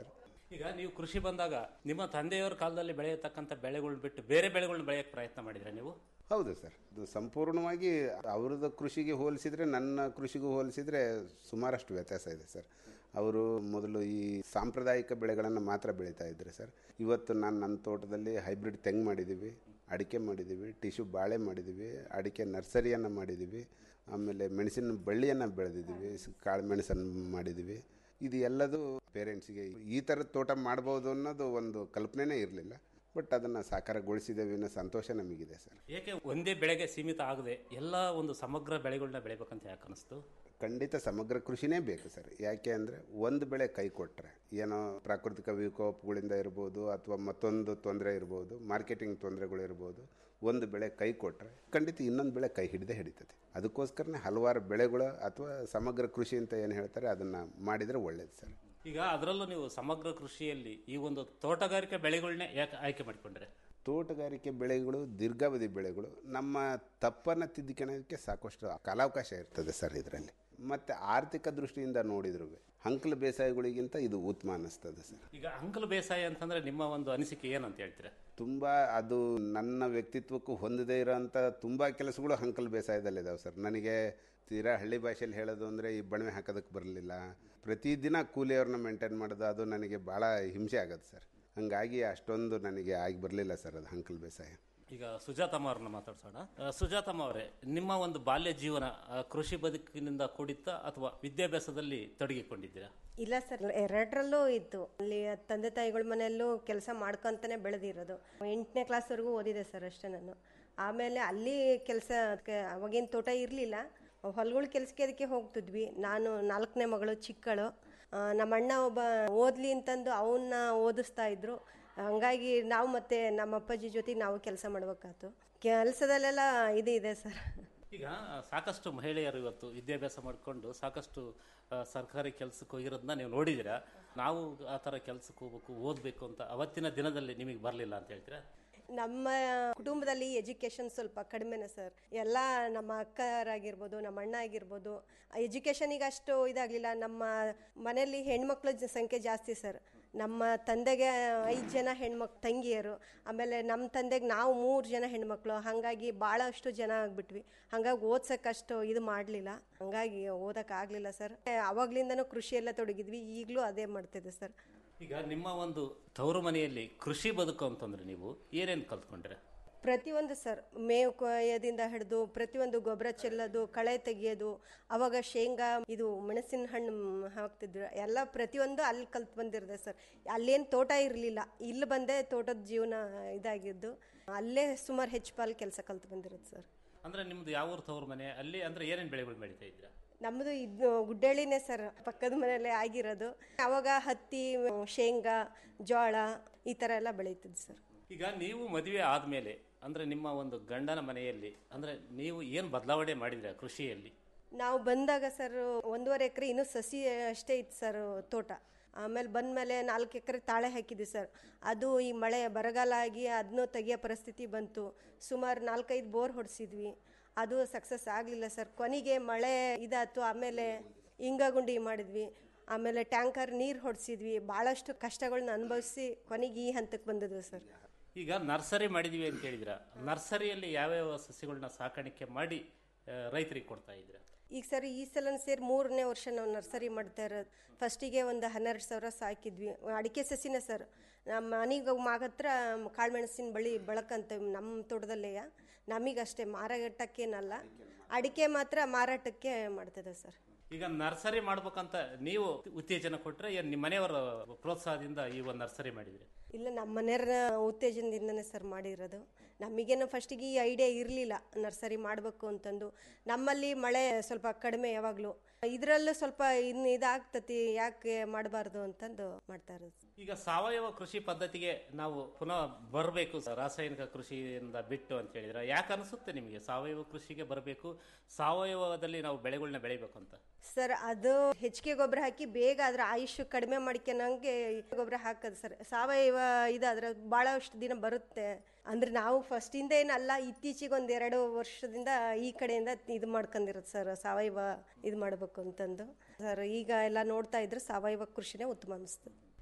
ಈಗ ನೀವು ಕೃಷಿ ಬಂದಾಗ ನಿಮ್ಮ ತಂದೆಯವರ ಕಾಲದಲ್ಲಿ ಬೆಳೆಯತಕ್ಕಂಥ ಬೆಳೆಗಳನ್ನ ಬಿಟ್ಟು ಬೇರೆ ಬೆಳೆಗಳನ್ನ ಬೆಳೆಯಕ್ಕೆ ಪ್ರಯತ್ನ ಮಾಡಿದ್ರೆ ನೀವು ಹೌದು ಸರ್ ಇದು ಸಂಪೂರ್ಣವಾಗಿ ಅವ್ರದ್ದು ಕೃಷಿಗೆ ಹೋಲಿಸಿದ್ರೆ ನನ್ನ ಕೃಷಿಗೂ ಹೋಲಿಸಿದ್ರೆ ಸುಮಾರಷ್ಟು ವ್ಯತ್ಯಾಸ ಇದೆ ಸರ್ ಅವರು ಮೊದಲು ಈ ಸಾಂಪ್ರದಾಯಿಕ ಬೆಳೆಗಳನ್ನು ಮಾತ್ರ ಬೆಳೀತಾ ಇದ್ರು ಸರ್ ಇವತ್ತು ನಾನು ನನ್ನ ತೋಟದಲ್ಲಿ ಹೈಬ್ರಿಡ್ ತೆಂಗು ಮಾಡಿದ್ದೀವಿ ಅಡಿಕೆ ಮಾಡಿದ್ದೀವಿ ಟಿಶ್ಯೂ ಬಾಳೆ ಮಾಡಿದ್ದೀವಿ ಅಡಿಕೆ ನರ್ಸರಿಯನ್ನು ಮಾಡಿದ್ದೀವಿ ಆಮೇಲೆ ಮೆಣಸಿನ ಬಳ್ಳಿಯನ್ನು ಬೆಳೆದಿದ್ದೀವಿ ಸ್- ಕಾಳು ಮೆಣಸನ್ನು ಮಾಡಿದ್ದೀವಿ ಇದು ಎಲ್ಲದೂ ಪೇರೆಂಟ್ಸಿಗೆ ಈ ಥರದ ತೋಟ ಮಾಡ್ಬೋದು ಅನ್ನೋದು ಒಂದು ಕಲ್ಪನೆನೇ ಇರಲಿಲ್ಲ ಬಟ್ ಅದನ್ನು ಸಾಕಾರಗೊಳಿಸಿದ್ದೇವೆ ಅನ್ನೋ ಸಂತೋಷ ನಮಗಿದೆ ಸರ್ ಏಕೆ ಒಂದೇ ಬೆಳೆಗೆ ಸೀಮಿತ ಆಗದೆ ಎಲ್ಲ ಒಂದು ಸಮಗ್ರ ಬೆಳೆಗಳನ್ನ ಬೆಳಿಬೇಕಂತ ಯಾಕೆ ಅನಿಸ್ತು ಖಂಡಿತ ಸಮಗ್ರ ಕೃಷಿನೇ ಬೇಕು ಸರ್ ಯಾಕೆ ಅಂದರೆ ಒಂದು ಬೆಳೆ ಕೈ ಕೊಟ್ಟರೆ ಏನೋ ಪ್ರಾಕೃತಿಕ ವಿಕೋಪಗಳಿಂದ ಇರ್ಬೋದು ಅಥವಾ ಮತ್ತೊಂದು ತೊಂದರೆ ಇರ್ಬೋದು ಮಾರ್ಕೆಟಿಂಗ್ ತೊಂದರೆಗಳು ಇರ್ಬೋದು ಒಂದು ಬೆಳೆ ಕೈ ಕೊಟ್ಟರೆ ಖಂಡಿತ ಇನ್ನೊಂದು ಬೆಳೆ ಕೈ ಹಿಡಿದೇ ಹಿಡಿತದೆ ಅದಕ್ಕೋಸ್ಕರನೇ ಹಲವಾರು ಬೆಳೆಗಳು ಅಥವಾ ಸಮಗ್ರ ಕೃಷಿ ಅಂತ ಏನು ಹೇಳ್ತಾರೆ ಅದನ್ನು ಮಾಡಿದರೆ ಒಳ್ಳೇದು ಸರ್ ಈಗ ಅದರಲ್ಲೂ ನೀವು ಸಮಗ್ರ ಕೃಷಿಯಲ್ಲಿ ಈ ಒಂದು ತೋಟಗಾರಿಕೆ ಬೆಳೆಗಳನ್ನೇ ಯಾಕೆ ಆಯ್ಕೆ ಮಾಡಿಕೊಂಡ್ರೆ ತೋಟಗಾರಿಕೆ ಬೆಳೆಗಳು ದೀರ್ಘಾವಧಿ ಬೆಳೆಗಳು ನಮ್ಮ ತಪ್ಪನ್ನು ತಿದ್ದಿಕೊಳ್ಳೋದಕ್ಕೆ ಸಾಕಷ್ಟು ಕಾಲಾವಕಾಶ ಇರ್ತದೆ ಸರ್ ಇದರಲ್ಲಿ ಮತ್ತು ಆರ್ಥಿಕ ದೃಷ್ಟಿಯಿಂದ ನೋಡಿದ್ರು ಹಂಕಲು ಬೇಸಾಯಗಳಿಗಿಂತ ಇದು ಉತ್ತಮ ಅನ್ನಿಸ್ತದೆ ಸರ್ ಈಗ ಅಂಕಲ್ ಬೇಸಾಯ ಅಂತಂದ್ರೆ ನಿಮ್ಮ ಒಂದು ಅನಿಸಿಕೆ ಏನಂತ ಹೇಳ್ತೀರಾ ತುಂಬ ಅದು ನನ್ನ ವ್ಯಕ್ತಿತ್ವಕ್ಕೂ ಹೊಂದದೇ ಇರೋಂಥ ತುಂಬ ಕೆಲಸಗಳು ಹಂಕಲ್ ಬೇಸಾಯದಲ್ಲಿದ್ದಾವೆ ಸರ್ ನನಗೆ ತೀರಾ ಹಳ್ಳಿ ಭಾಷೆಯಲ್ಲಿ ಹೇಳೋದು ಅಂದರೆ ಈ ಬಣವೆ ಹಾಕೋದಕ್ಕೆ ಬರಲಿಲ್ಲ ಪ್ರತಿದಿನ ಕೂಲಿಯವ್ರನ್ನ ಮೇಂಟೈನ್ ಮಾಡೋದು ಅದು ನನಗೆ ಭಾಳ ಹಿಂಸೆ ಆಗುತ್ತೆ ಸರ್ ಹಂಗಾಗಿ ಅಷ್ಟೊಂದು ನನಗೆ ಆಗಿ ಬರಲಿಲ್ಲ ಸರ್ ಅದು ಹಂಕಲ್ ಬೇಸಾಯ ಈಗ ಸುಜಾತಮ್ಮ ಅವ್ರನ್ನ ಮಾತಾಡ್ಸೋಣ ಆ, ಸುಜಾತಮ್ಮ ಅವರೇ ನಿಮ್ಮ ಒಂದು ಬಾಲ್ಯ ಜೀವನ ಆ, ಕೃಷಿ ಬದುಕಿನಿಂದ ಕೂಡಿತ್ತಾ ಅಥವಾ ವಿದ್ಯಾಭ್ಯಾಸದಲ್ಲಿ ತೊಡಗಿಕೊಂಡಿದ್ದೀರಾ ಇಲ್ಲ ಸರ್ ಎರಡರಲ್ಲೂ ಇತ್ತು ಅಲ್ಲಿ ತಂದೆ ತಾಯಿಗಳ ಮನೆಯಲ್ಲೂ ಕೆಲಸ ಮಾಡ್ಕೊಂತಾನೆ ಬೆಳೆದಿರೋದು ಎಂಟನೇ ಕ್ಲಾಸ್ವರೆಗೂ ಓದಿದೆ ಸರ್ ಅಷ್ಟೇ ನಾನು ಆಮೇಲೆ ಅಲ್ಲಿ ಕೆಲಸ ಅವಾಗಿನ ತೋಟ ಇರಲಿಲ್ಲ ಹೊಲಗಳ ಕೆಲಸಕ್ಕೆ ಅದಕ್ಕೆ ಹೋಗ್ತಿದ್ವಿ ನಾನು ನಾಲ್ಕನೇ ಮಗಳು ಚಿಕ್ಕಳು ಆ, ನಮ್ಮ ಅಣ್ಣ ಒಬ್ಬ ಓದ್ಲಿ ಅಂತಂದು ಅವನ್ನ ಓದಿಸ್ತಾ ಇದ್ರು ಹಂಗಾಗಿ ನಾವು ಮತ್ತೆ ನಮ್ಮ ಅಪ್ಪಾಜಿ ಜೊತೆ ನಾವು ಕೆಲಸ ಮಾಡ್ಬೇಕಾಯ್ತು ಕೆಲಸದಲ್ಲೆಲ್ಲ ಇದು ಇದೆ ಸರ್ ಈಗ ಸಾಕಷ್ಟು ಮಹಿಳೆಯರು ಇವತ್ತು ವಿದ್ಯಾಭ್ಯಾಸ ಮಾಡಿಕೊಂಡು ಸಾಕಷ್ಟು ಆ, ಸರ್ಕಾರಿ ಕೆಲಸಕ್ಕೆ ಹೋಗಿರೋದನ್ನ ನೀವು ನೋಡಿದ್ದೀರಾ ನಾವು ಆ ಥರ ಕೆಲಸಕ್ಕೆ ಹೋಗ್ಬೇಕು ಓದಬೇಕು ಅಂತ ಅವತ್ತಿನ ದಿನದಲ್ಲಿ ನಿಮಗೆ ಬರಲಿಲ್ಲ ಅಂತ ಹೇಳ್ತೀರಾ ನಮ್ಮ ಕುಟುಂಬದಲ್ಲಿ ಎಜುಕೇಶನ್ ಸ್ವಲ್ಪ ಕಡಿಮೆನೇ ಸರ್ ಎಲ್ಲ ನಮ್ಮ ಅಕ್ಕರಾಗಿರ್ಬೋದು ನಮ್ಮ ಅಣ್ಣ ಆಗಿರ್ಬೋದು ಎಜುಕೇಷನಿಗೆ ಅಷ್ಟು ಇದಾಗಲಿಲ್ಲ ನಮ್ಮ ಮನೆಯಲ್ಲಿ ಹೆಣ್ಮಕ್ಳ ಜ- ಸಂಖ್ಯೆ ಜಾಸ್ತಿ ಸರ್ ನಮ್ಮ ತಂದೆಗೆ ಐದು ಜನ ಹೆಣ್ಮಕ್ ತಂಗಿಯರು ಆಮೇಲೆ ನಮ್ಮ ತಂದೆಗೆ ನಾವು ಮೂರು ಜನ ಹೆಣ್ಮಕ್ಳು ಹಾಗಾಗಿ ಭಾಳಷ್ಟು ಜನ ಆಗಿಬಿಟ್ವಿ ಹಾಗಾಗಿ ಓದ್ಸೋಕ್ಕಷ್ಟು ಇದು ಮಾಡಲಿಲ್ಲ ಹಾಗಾಗಿ ಓದೋಕ್ಕಾಗಲಿಲ್ಲ ಸರ್ ಅವಾಗ್ಲಿಂದನೂ ಕೃಷಿಯೆಲ್ಲ ತೊಡಗಿದ್ವಿ ಈಗಲೂ ಅದೇ ಮಾಡ್ತಿದ್ದೆ ಸರ್ ಈಗ ನಿಮ್ಮ ಒಂದು ತವರು ಮನೆಯಲ್ಲಿ ಕೃಷಿ ಬದುಕು ಅಂತಂದ್ರೆ ನೀವು ಏನೇನು ಕಲ್ತ್ಕೊಂಡ್ರೆ ಪ್ರತಿಯೊಂದು ಸರ್ ಮೇವು ಕೊಯ್ಯೋದಿಂದ ಹಿಡಿದು ಪ್ರತಿಯೊಂದು ಗೊಬ್ಬರ ಚೆಲ್ಲೋದು ಕಳೆ ತೆಗಿಯೋದು ಅವಾಗ ಶೇಂಗಾ ಇದು ಮೆಣಸಿನ ಹಣ್ಣು ಹಾಕ್ತಿದ್ರು ಎಲ್ಲ ಪ್ರತಿಯೊಂದು ಅಲ್ಲಿ ಕಲ್ತು ಬಂದಿರದೆ ಸರ್ ಅಲ್ಲೇನು ತೋಟ ಇರಲಿಲ್ಲ ಇಲ್ಲಿ ಬಂದೇ ತೋಟದ ಜೀವನ ಇದಾಗಿದ್ದು ಅಲ್ಲೇ ಸುಮಾರು ಹೆಚ್ಚು ಪಾಲು ಕೆಲಸ ಕಲ್ತು ಬಂದಿರೋದು ಸರ್ ಅಂದ್ರೆ ನಿಮ್ದು ಯಾವ ಊರು ತವರು ಮನೆ ಅಲ್ಲಿ ಅಂದ್ರೆ ಏನೇನು ಬೆಳೆಗಳು ಬೆಳೀತಾ ಇದ್ದೀರಾ ನಮ್ಮದು ಇದು ಗುಡ್ಡಳ್ಳಿನೇ ಸರ್ ಪಕ್ಕದ ಮನೆಯಲ್ಲೇ ಆಗಿರೋದು ಅವಾಗ ಹತ್ತಿ ಶೇಂಗಾ ಜೋಳ ಈ ಥರ ಎಲ್ಲ ಬೆಳೀತಿದ್ದು ಸರ್ ಈಗ ನೀವು ಮದುವೆ ಆದಮೇಲೆ ಅಂದ್ರೆ ನಿಮ್ಮ ಒಂದು ಗಂಡನ ಮನೆಯಲ್ಲಿ ಅಂದ್ರೆ ನೀವು ಏನು ಬದಲಾವಣೆ ಮಾಡಿದ್ರೆ ಕೃಷಿಯಲ್ಲಿ ನಾವು ಬಂದಾಗ ಸರ್ ಒಂದೂವರೆ ಎಕರೆ ಇನ್ನೂ ಸಸಿ ಅಷ್ಟೇ ಇತ್ತು ಸರ್ ತೋಟ ಆಮೇಲೆ ಬಂದಮೇಲೆ ನಾಲ್ಕು ಎಕರೆ ತಾಳೆ ಹಾಕಿದ್ವಿ ಸರ್ ಅದು ಈ ಮಳೆ ಬರಗಾಲ ಆಗಿ ಅದನ್ನೂ ತೆಗಿಯೋ ಪರಿಸ್ಥಿತಿ ಬಂತು ಸುಮಾರು ನಾಲ್ಕೈದು ಬೋರ್ ಹೊಡೆಸಿದ್ವಿ ಅದು ಸಕ್ಸಸ್ ಆಗಲಿಲ್ಲ ಸರ್ ಕೊನೆಗೆ ಮಳೆ ಇದಾಯ್ತು ಆಮೇಲೆ ಇಂಗಗುಂಡಿ ಮಾಡಿದ್ವಿ ಆಮೇಲೆ ಟ್ಯಾಂಕರ್ ನೀರು ಹೊಡೆಸಿದ್ವಿ ಭಾಳಷ್ಟು ಕಷ್ಟಗಳನ್ನ ಅನುಭವಿಸಿ ಕೊನೆಗೆ ಈ ಹಂತಕ್ಕೆ ಬಂದಿದ್ವಿ ಸರ್ ಈಗ ನರ್ಸರಿ ಮಾಡಿದೀವಿ ಅಂತ ಹೇಳಿದ್ರ ನರ್ಸರಿಯಲ್ಲಿ ಯಾವ್ಯಾವ ಸಸ್ಯಗಳನ್ನ ಸಾಕಾಣಿಕೆ ಮಾಡಿ ಆ, ರೈತರಿಗೆ ಕೊಡ್ತಾ ಇದ್ದೀರಾ ಈಗ ಸರ್ ಈ ಸಲ ಸೇರಿ ಮೂರನೇ ವರ್ಷ ನಾವು ನರ್ಸರಿ ಮಾಡ್ತಾ ಇರೋದು ಫಸ್ಟಿಗೆ ಒಂದು ಹನ್ನೆರಡು ಸಾವಿರ ಸಾಕಿದ್ವಿ ಅಡಿಕೆ ಸಸಿನೇ ಸರ್ ನಮ್ಮ ಮನೆಗೆ ಮಾಗತ್ರ ಕಾಳುಮೆಣಸಿನ ಬಳ್ಳಿ ಬೆಳಕಂತ ನಮ್ಮ ತೋಟದಲ್ಲೇ ನಮಗಷ್ಟೇ ಮಾರಾಟಕ್ಕೇನಲ್ಲ ಅಡಿಕೆ ಮಾತ್ರ ಮಾರಾಟಕ್ಕೆ ಮಾಡ್ತದೆ ಸರ್ ಈಗ ನರ್ಸರಿ ಮಾಡ್ಬೇಕಂತ ನೀವು ಉತ್ತೇಜನ ಕೊಟ್ರೆ ಏನ್ ನಿಮ್ಮ ಮನೆಯವರ ಪ್ರೋತ್ಸಾಹದಿಂದ ಈ ಒಂದು ನರ್ಸರಿ ಮಾಡಿದ್ರಿ ಇಲ್ಲ ನಮ್ಮ ಮನೆಯವರ ಉತ್ತೇಜನದಿಂದನೇ ಸರ್ ಮಾಡಿರೋದು ನಮಗೇನು ಫಸ್ಟಿಗೆ ಈ ಐಡಿಯಾ ಇರಲಿಲ್ಲ ನರ್ಸರಿ ಮಾಡಬೇಕು ಅಂತಂದು ನಮ್ಮಲ್ಲಿ ಮಳೆ ಸ್ವಲ್ಪ ಕಡಿಮೆ ಯಾವಾಗಲೂ ಇದರಲ್ಲೂ ಸ್ವಲ್ಪ ಇನ್ನು ಇದಾಗ್ತತಿ ಯಾಕೆ ಮಾಡಬಾರ್ದು ಅಂತಂದು ಮಾಡ್ತಾ ಇರೋದು ಈಗ ಸಾವಯವ ಕೃಷಿ ಪದ್ಧತಿಗೆ ನಾವು ಪುನಃ ಬರಬೇಕು ರಾಸಾಯನಿಕ ಕೃಷಿಯಿಂದ ಬಿಟ್ಟು ಅಂತ ಹೇಳಿದ್ರೆ ಯಾಕೆ ಅನಿಸುತ್ತೆ ನಿಮಗೆ ಸಾವಯವ ಕೃಷಿಗೆ ಬರಬೇಕು ಸಾವಯವದಲ್ಲಿ ನಾವು ಬೆಳೆಗಳನ್ನ ಬೆಳಿಬೇಕು ಅಂತ ಸರ್ ಅದು ಹೆಚ್ಚಿಗೆ ಗೊಬ್ಬರ ಹಾಕಿ ಬೇಗ ಅದ್ರ ಆಯುಷ್ ಕಡಿಮೆ ಮಾಡ್ಕೊಳಂಗೆ ಗೊಬ್ಬರ ಹಾಕೋದು ಸರ್ ಸಾವಯವ ಇದಾದ್ರೆ ಭಾಳಷ್ಟು ದಿನ ಬರುತ್ತೆ ಅಂದ್ರೆ ನಾವು ಫಸ್ಟಿಂದ ಏನಲ್ಲ ಇತ್ತೀಚೆಗೆ ಒಂದು ಎರಡು ವರ್ಷದಿಂದ ಈ ಕಡೆಯಿಂದ ಇದು ಮಾಡ್ಕೊಂಡಿರೋದು ಸರ್ ಸಾವಯವ ಇದು ಮಾಡಬೇಕು ಅಂತಂದು ಸರ್ ಈಗ ಎಲ್ಲ ನೋಡ್ತಾ ಇದ್ರೆ ಸಾವಯವ ಕೃಷಿನೇ ಉತ್ತಮ ಅನಿಸ್ತದೆ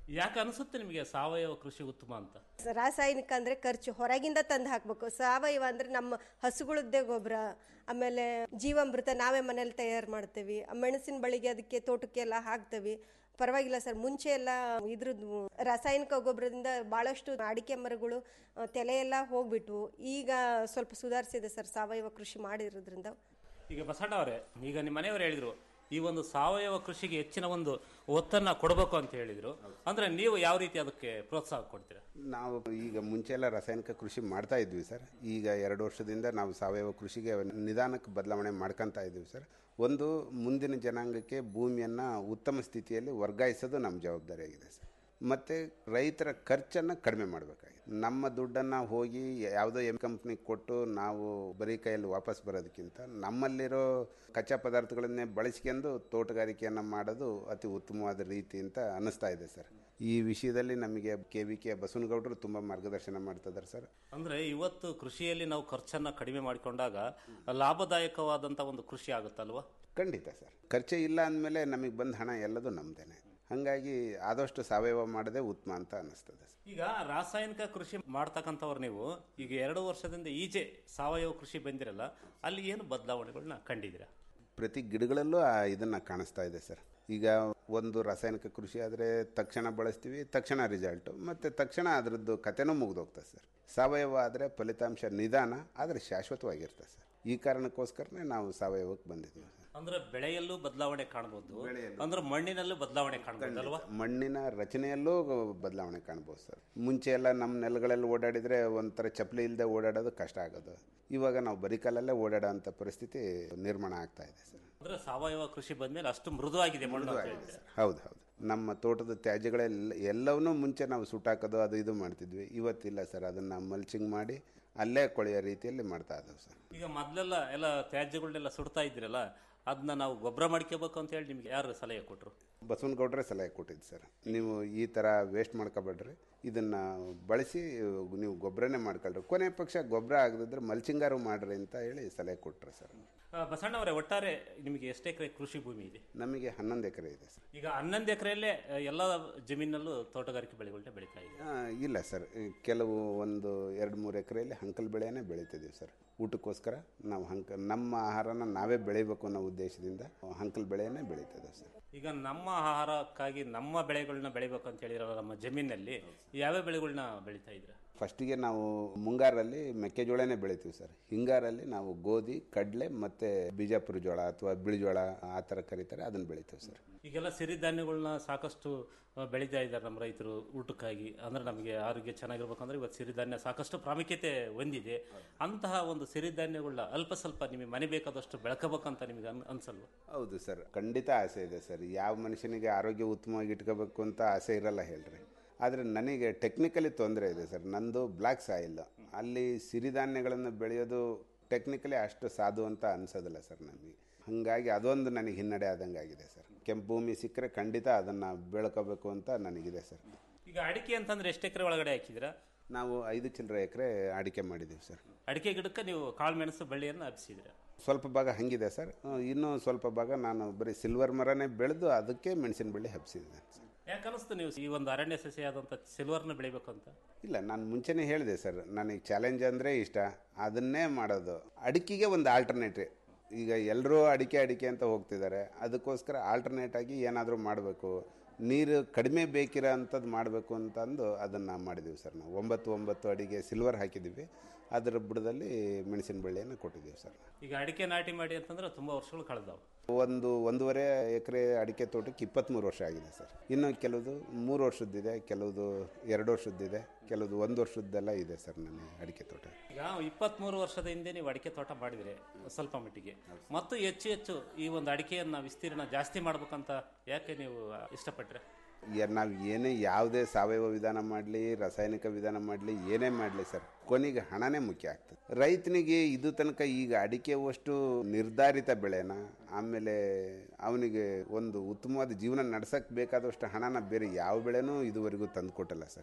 ಯಾಕೆ ಅನಿಸುತ್ತೆ ನಿಮಗೆ ಸಾವಯವ ಕೃಷಿ ಉತ್ತಮ ಅಂತ ರಾಸಾಯನಿಕ ಅಂದರೆ ಖರ್ಚು ಹೊರಗಿಂದ ತಂದು ಹಾಕಬೇಕು ಸಾವಯವ ಅಂದರೆ ನಮ್ಮ ಹಸುಗಳದ್ದೇ ಗೊಬ್ಬರ ಆಮೇಲೆ ಜೀವಾಮೃತ ನಾವೇ ಮನೇಲಿ ತಯಾರು ಮಾಡ್ತೀವಿ ಆ ಮೆಣಸಿನ ಬಳಿಗೆ ಅದಕ್ಕೆ ತೋಟಕ್ಕೆಲ್ಲ ಹಾಕ್ತೀವಿ ಪರವಾಗಿಲ್ಲ ಸರ್ ಮುಂಚೆ ಎಲ್ಲ ಇದ್ರದ್ದು ರಾಸಾಯನಿಕ ಗೊಬ್ಬರದಿಂದ ಭಾಳಷ್ಟು ಅಡಿಕೆ ಮರಗಳು ಆ, ತೆಲೆ ಎಲ್ಲ ಹೋಗ್ಬಿಟ್ವು ಈಗ ಸ್ವಲ್ಪ ಸುಧಾರಿಸಿದೆ ಸರ್ ಸಾವಯವ ಕೃಷಿ ಮಾಡಿರೋದ್ರಿಂದ ಈಗ ಬಸಣ್ಣ ಅವರೇ ಈಗ ನಿಮ್ಮ ಮನೆಯವರು ಹೇಳಿದ್ರು ಈ ಒಂದು ಸಾವಯವ ಕೃಷಿಗೆ ಹೆಚ್ಚಿನ ಒಂದು ಒತ್ತನ್ನ ಕೊಡಬೇಕು ಅಂತ ಹೇಳಿದ್ರು ಅಂದ್ರೆ ನೀವು ಯಾವ ರೀತಿ ಅದಕ್ಕೆ ಪ್ರೋತ್ಸಾಹ ಕೊಡ್ತೀರಾ ನಾವು ಈಗ ಮುಂಚೆ ಎಲ್ಲ ರಾಸಾಯನಿಕ ಕೃಷಿ ಮಾಡ್ತಾ ಇದ್ವಿ ಸರ್ ಈಗ ಎರಡು ವರ್ಷದಿಂದ ನಾವು ಸಾವಯವ ಕೃಷಿಗೆ ನಿಧಾನಕ್ಕೆ ಬದಲಾವಣೆ ಮಾಡ್ಕೊತಾ ಇದ್ದೀವಿ ಸರ್ ಒಂದು ಮುಂದಿನ ಜನಾಂಗಕ್ಕೆ ಭೂಮಿಯನ್ನು ಉತ್ತಮ ಸ್ಥಿತಿಯಲ್ಲಿ ವರ್ಗಾಯಿಸೋದು ನಮ್ಮ ಜವಾಬ್ದಾರಿಯಾಗಿದೆ ಸರ್ ಮತ್ತು ರೈತರ ಖರ್ಚನ್ನು ಕಡಿಮೆ ಮಾಡಬೇಕಾಗಿದೆ ನಮ್ಮ ದುಡ್ಡನ್ನು ಹೋಗಿ ಯಾವುದೋ ಎಮ್ ಕಂಪ್ನಿಗೆ ಕೊಟ್ಟು ನಾವು ಬರೀ ಕೈಯಲ್ಲಿ ವಾಪಸ್ ಬರೋದಕ್ಕಿಂತ ನಮ್ಮಲ್ಲಿರೋ ಕಚ್ಚಾ ಪದಾರ್ಥಗಳನ್ನೇ ಬಳಸ್ಕೊಂಡು ತೋಟಗಾರಿಕೆಯನ್ನು ಮಾಡೋದು ಅತಿ ಉತ್ತಮವಾದ ರೀತಿ ಅಂತ ಅನ್ನಿಸ್ತಾ ಇದೆ ಸರ್ ಈ ವಿಷಯದಲ್ಲಿ ನಮಗೆ ಕೆ ವಿ ಕೆ ಬಸವನಗೌಡರು ತುಂಬ ಮಾರ್ಗದರ್ಶನ ಮಾಡ್ತಿದ್ದಾರೆ ಸರ್ ಅಂದ್ರೆ ಇವತ್ತು ಕೃಷಿಯಲ್ಲಿ ನಾವು ಖರ್ಚನ್ನ ಕಡಿಮೆ ಮಾಡಿಕೊಂಡಾಗ ಲಾಭದಾಯಕವಾದಂತ ಒಂದು ಕೃಷಿ ಆಗುತ್ತಲ್ವಾ ಖಂಡಿತ ಸರ್ ಖರ್ಚೇ ಇಲ್ಲ ಅಂದಮೇಲೆ ನಮಗೆ ಬಂದ ಹಣ ಎಲ್ಲದೂ ನಮ್ಮದೇನೆ ಹಾಗಾಗಿ ಆದಷ್ಟು ಸಾವಯವ ಮಾಡೋದೇ ಉತ್ತಮ ಅಂತ ಅನ್ನಿಸ್ತದೆ ಸರ್ ಈಗ ರಾಸಾಯನಿಕ ಕೃಷಿ ಮಾಡ್ತಕ್ಕಂಥವ್ರು ನೀವು ಈಗ ಎರಡು ವರ್ಷದಿಂದ ಈಚೆ ಸಾವಯವ ಕೃಷಿ ಬಂದಿರಲ್ಲ ಅಲ್ಲಿ ಏನು ಬದಲಾವಣೆಗಳನ್ನ ಕಂಡಿದ್ದೀರಾ ಪ್ರತಿ ಗಿಡಗಳಲ್ಲೂ ಆ ಇದನ್ನು ಕಾಣಿಸ್ತಾ ಇದೆ ಸರ್ ಈಗ ಒಂದು ರಾಸಾಯನಿಕ ಕೃಷಿ ಆದರೆ ತಕ್ಷಣ ಬಳಸ್ತೀವಿ ತಕ್ಷಣ ರಿಸಲ್ಟು ಮತ್ತು ತಕ್ಷಣ ಅದರದ್ದು ಕಥೆನೂ ಮುಗಿದೋಗ್ತದೆ ಸರ್ ಸಾವಯವ ಆದರೆ ಫಲಿತಾಂಶ ನಿಧಾನ ಆದರೆ ಶಾಶ್ವತವಾಗಿರ್ತದೆ ಸರ್ ಈ ಕಾರಣಕ್ಕೋಸ್ಕರನೇ ನಾವು ಸಾವಯವಕ್ಕೆ ಬಂದಿದ್ದೀವಿ ಸರ್ ಅಂದ್ರೆ ಬೆಳೆಯಲ್ಲೂ ಬದಲಾವಣೆ ಕಾಣಬಹುದು ಅಂದ್ರೆ ಮಣ್ಣಿನಲ್ಲೂ ಬದಲಾವಣೆ ಕಾಣಬಹುದು ಅಲ್ವಾ ಮಣ್ಣಿನ ರಚನೆಯಲ್ಲೂ ಬದಲಾವಣೆ ಕಾಣ್ಬೋದು ಸರ್ ಮುಂಚೆ ಎಲ್ಲ ನಮ್ಮ ನೆಲಗಳಲ್ಲಿ ಓಡಾಡಿದರೆ ಒಂಥರ ಚಪ್ಪಲಿ ಇಲ್ಲದೆ ಓಡಾಡೋದು ಕಷ್ಟ ಆಗೋದು ಇವಾಗ ನಾವು ಬರೀ ಕಾಲಲ್ಲೇ ಓಡಾಡೋ ಅಂಥ ಪರಿಸ್ಥಿತಿ ನಿರ್ಮಾಣ ಆಗ್ತಾ ಇದೆ ಸರ್ ಅಂದ್ರೆ ಸಾವಯವ ಕೃಷಿ ಬಂದ್ಮೇಲೆ ಅಷ್ಟು ಮೃದುವಾಗಿದೆ ಮಣ್ಣು ಅಂತ ಮೃದುವಾಗಿದೆ ಹೇಳ್ತೀರಾ. ಸರ್ ಹೌದು ಹೌದು ನಮ್ಮ ತೋಟದ ತ್ಯಾಜ್ಯಗಳೆಲ್ಲ ಎಲ್ಲವನ್ನೂ ಮುಂಚೆ ನಾವು ಸುಟ್ಟಾಕೋದು ಅದು ಇದು ಮಾಡ್ತಿದ್ವಿ ಇವತ್ತಿಲ್ಲ ಸರ್ ಅದನ್ನು ಮಲ್ಚಿಂಗ್ ಮಾಡಿ ಅಲ್ಲೇ ಕೊಳೆಯೋ ರೀತಿಯಲ್ಲಿ ಮಾಡ್ತಾ ಇದ್ದಾವೆ ಸರ್ ಈಗ ಮೊದ್ಲೆಲ್ಲ ಎಲ್ಲ ತ್ಯಾಜ್ಯಗಳನ್ನೆಲ್ಲ ಸುಡ್ತಾ ಇದ್ದೀರಲ್ಲ ಅದನ್ನ ನಾವು ಗೊಬ್ಬರ ಮಾಡ್ಕೋಬೇಕು ಅಂತ ಹೇಳಿ ನಿಮ್ಗೆ ಯಾರು ಸಲಹೆ ಕೊಟ್ರು ಬಸವನಗೌಡ್ರೆ ಸಲಹೆ ಕೊಟ್ಟಿದ್ದು ಸರ್ ನೀವು ಈ ಥರ ವೇಸ್ಟ್ ಮಾಡ್ಕೊಬೇಡ್ರಿ ಇದನ್ನು ಬಳಸಿ ನೀವು ಗೊಬ್ಬರನೇ ಮಾಡ್ಕೊಳ್ರಿ ಕೊನೆ ಪಕ್ಷ ಗೊಬ್ಬರ ಆಗದಿದ್ರೆ ಮಲ್ಚಿಂಗಾರು ಮಾಡ್ರಿ ಅಂತ ಹೇಳಿ ಸಲಹೆ ಕೊಟ್ಟರು ಸರ್ ಆ, ಬಸಣ್ಣವರೇ ಒಟ್ಟಾರೆ ನಿಮಗೆ ಎಷ್ಟು ಎಕರೆ ಕೃಷಿ ಭೂಮಿ ಇದೆ ನಮಗೆ ಹನ್ನೊಂದು ಎಕರೆ ಇದೆ ಸರ್ ಈಗ ಹನ್ನೊಂದು ಎಕರೆಯಲ್ಲೇ ಎಲ್ಲ ಜಮೀನಲ್ಲೂ ತೋಟಗಾರಿಕೆ ಬೆಳೆಗಳನ್ನ ಬೆಳೀತಾ ಇದೆ ಆ, ಇಲ್ಲ ಸರ್ ಈ ಕೆಲವು ಒಂದು ಎರಡು ಮೂರು ಎಕರೆಯಲ್ಲಿ ಹಂಕಲ್ ಬೆಳೆನೇ ಬೆಳೀತಿದ್ದೀವಿ ಸರ್ ಊಟಕ್ಕೋಸ್ಕರ ನಾವು ಹಂಕ ನಮ್ಮ ಆಹಾರನ ನಾವೇ ಬೆಳಿಬೇಕು ಅನ್ನೋ ಉದ್ದೇಶದಿಂದ ಹಂಕಲ್ ಬೆಳೆಯನ್ನೇ ಬೆಳೀತಿದ್ದೇವೆ ಸರ್ ಈಗ ನಮ್ಮ ಆಹಾರಕ್ಕಾಗಿ ನಮ್ಮ ಬೆಳೆಗಳನ್ನ ಬೆಳಿಬೇಕು ಅಂತ ಹೇಳಿರಲ್ಲ ನಮ್ಮ ಜಮೀನಲ್ಲಿ ಯಾವ್ಯಾವ ಬೆಳೆಗಳನ್ನ ಬೆಳೀತಾ ಇದ್ರ ಫಸ್ಟಿಗೆ ನಾವು ಮುಂಗಾರಲ್ಲಿ ಮೆಕ್ಕೆಜೋಳನೇ ಬೆಳಿತೀವಿ ಸರ್ ಹಿಂಗಾರಲ್ಲಿ ನಾವು ಗೋಧಿ ಕಡಲೆ ಮತ್ತು ಬಿಜಾಪುರ ಜೋಳ ಅಥವಾ ಬಿಳಿಜೋಳ ಆ ಥರ ಕರೀತಾರೆ ಅದನ್ನು ಬೆಳಿತೀವಿ ಸರ್ ಈಗೆಲ್ಲ ಸಿರಿಧಾನ್ಯಗಳನ್ನ ಸಾಕಷ್ಟು ಆ, ಬೆಳೀತಾ ಇದ್ದಾರೆ ನಮ್ಮ ರೈತರು ಊಟಕ್ಕಾಗಿ ಅಂದ್ರೆ ನಮಗೆ ಆರೋಗ್ಯ ಚೆನ್ನಾಗಿರ್ಬೇಕಂದ್ರೆ ಇವತ್ತು ಸಿರಿಧಾನ್ಯ ಸಾಕಷ್ಟು ಪ್ರಾಮುಖ್ಯತೆ ಹೊಂದಿದೆ ಅಂತಹ ಒಂದು ಸಿರಿಧಾನ್ಯಗಳನ್ನ ಅಲ್ಪ ಸ್ವಲ್ಪ ನಿಮಗೆ ಮನೆ ಬೇಕಾದಷ್ಟು ಬೆಳ್ಕೋಬೇಕಂತ ನಿಮಗೆ ಅನ್ ಅನ್ಸಲ್ವಾ ಹೌದು ಸರ್ ಖಂಡಿತ ಆಸೆ ಇದೆ ಸರ್ ಯಾವ ಮನುಷ್ಯನಿಗೆ ಆರೋಗ್ಯ ಉತ್ತಮವಾಗಿ ಇಟ್ಕೋಬೇಕು ಅಂತ ಆಸೆ ಇರಲ್ಲ ಹೇಳ್ರಿ ಆದರೆ ನನಗೆ ಟೆಕ್ನಿಕಲಿ ತೊಂದರೆ ಇದೆ ಸರ್ ನಂದು ಬ್ಲ್ಯಾಕ್ ಸಾಯಿಲ್ ಅಲ್ಲಿ ಸಿರಿಧಾನ್ಯಗಳನ್ನು ಬೆಳೆಯೋದು ಟೆಕ್ನಿಕಲಿ ಅಷ್ಟು ಸಾಧು ಅಂತ ಅನ್ಸೋದಿಲ್ಲ ಸರ್ ನಮಗೆ ಹಾಗಾಗಿ ಅದೊಂದು ನನಗೆ ಹಿನ್ನಡೆ ಆದಂಗೆ ಆಗಿದೆ ಸರ್ ಕೆಂಪು ಭೂಮಿ ಸಿಕ್ಕರೆ ಖಂಡಿತ ಅದನ್ನು ಬೆಳ್ಕೋಬೇಕು ಅಂತ ನನಗಿದೆ ಸರ್ ಈಗ ಅಡಿಕೆ ಅಂತಂದ್ರೆ ಎಷ್ಟು ಎಕರೆ ಒಳಗಡೆ ಹಾಕಿದ್ದೀರಾ ನಾವು ಐದು ಚಿಲ್ಲರೆ ಎಕರೆ ಅಡಿಕೆ ಮಾಡಿದ್ದೀವಿ ಸರ್ ಅಡಿಕೆ ಗಿಡಕ್ಕೆ ನೀವು ಕಾಳುಮೆಣಸು ಬಳ್ಳಿಯನ್ನು ಹಬ್ಸಿದ್ದೀರಾ ಸ್ವಲ್ಪ ಭಾಗ ಹಂಗಿದೆ ಸರ್ ಇನ್ನೂ ಸ್ವಲ್ಪ ಭಾಗ ನಾನು ಬರೀ ಸಿಲ್ವರ್ ಮರನೇ ಬೆಳೆದು ಅದಕ್ಕೆ ಮೆಣಸಿನ ಬಳ್ಳಿ ಹಬ್ಸಿದ್ದೆ ಸರ್ ಯಾಕೆ ಅನಿಸ್ತು ನೀವು ಈ ಒಂದು ಅರಣ್ಯ ಸಸ್ಯ ಆದಂಥ ಸಿಲ್ವರ್ನ ಬೆಳಿಬೇಕು ಅಂತ ಇಲ್ಲ ನಾನು ಮುಂಚೆನೇ ಹೇಳಿದೆ ಸರ್ ನನಗೆ ಚಾಲೆಂಜ್ ಅಂದರೆ ಇಷ್ಟ ಅದನ್ನೇ ಮಾಡೋದು ಅಡಿಕೆಗೆ ಒಂದು ಆಲ್ಟರ್ನೇಟಿವ್ ಈಗ ಎಲ್ಲರೂ ಅಡಿಕೆ ಅಡಿಕೆ ಅಂತ ಹೋಗ್ತಿದ್ದಾರೆ ಅದಕ್ಕೋಸ್ಕರ ಆಲ್ಟರ್ನೇಟ್ ಆಗಿ ಏನಾದರೂ ಮಾಡಬೇಕು ನೀರು ಕಡಿಮೆ ಬೇಕಿರೋ ಅಂಥದ್ದು ಮಾಡಬೇಕು ಅಂತಂದು ಅದನ್ನು ಮಾಡಿದ್ದೀವಿ ಸರ್ ನಾವು ಒಂಬತ್ತು ಒಂಬತ್ತು ಅಡಿಗೆ ಸಿಲ್ವರ್ ಹಾಕಿದ್ದೀವಿ ಅದರ ಬುಡದಲ್ಲಿ ಮೆಣಸಿನ ಬಳ್ಳಿಯನ್ನು ಕೊಟ್ಟಿದ್ದೀವಿ ಸರ್ ಈಗ ಅಡಿಕೆ ನಾಟಿ ಮಾಡಿ ಅಂತಂದ್ರೆ ತುಂಬಾ ವರ್ಷಗಳು ಕಳೆದವು ಒಂದು ಒಂದೂವರೆ ಎಕರೆ ಅಡಿಕೆ ತೋಟಕ್ಕೆ ಇಪ್ಪತ್ತ್ಮೂರು ವರ್ಷ ಆಗಿದೆ ಸರ್ ಇನ್ನು ಕೆಲವುದು ಮೂರು ವರ್ಷದ್ದಿದೆ ಕೆಲವುದು ಎರಡು ವರ್ಷದ್ದಿದೆ ಕೆಲವುದು ಒಂದು ವರ್ಷದ್ದೆಲ್ಲ ಇದೆ ಸರ್ ನನ್ನ ಅಡಿಕೆ ತೋಟ ಈಗ ಇಪ್ಪತ್ಮೂರು ವರ್ಷದ ಹಿಂದೆ ನೀವು ಅಡಿಕೆ ತೋಟ ಮಾಡಿದ್ರೆ ಸ್ವಲ್ಪ ಮಟ್ಟಿಗೆ ಮತ್ತು ಹೆಚ್ಚು ಹೆಚ್ಚು ಈ ಒಂದು ಅಡಿಕೆಯನ್ನ ವಿಸ್ತೀರ್ಣ ಜಾಸ್ತಿ ಮಾಡ್ಬೇಕಂತ ಯಾಕೆ ನೀವು ಇಷ್ಟಪಟ್ರೆ ನಾವು ಏನೇ ಯಾವುದೇ ಸಾವಯವ ವಿಧಾನ ಮಾಡಲಿ ರಾಸಾಯನಿಕ ವಿಧಾನ ಮಾಡಲಿ ಏನೇ ಮಾಡಲಿ ಸರ್ ಕೊನೆಗೆ ಹಣನೇ ಮುಖ್ಯ ಆಗ್ತದೆ ರೈತನಿಗೆ ಇದು ತನಕ ಈಗ ಅಡಿಕೆ ಅಷ್ಟು ನಿರ್ಧಾರಿತ ಬೆಳೆನ ಆಮೇಲೆ ಅವನಿಗೆ ಒಂದು ಉತ್ತಮವಾದ ಜೀವನ ನಡ್ಸಕ್ಕೆ ಬೇಕಾದಷ್ಟು ಹಣನ ಬೇರೆ ಯಾವ ಬೆಳೆನೂ ಇದುವರೆಗೂ ತಂದು ಕೊಟ್ಟಲ್ಲ ಸರ್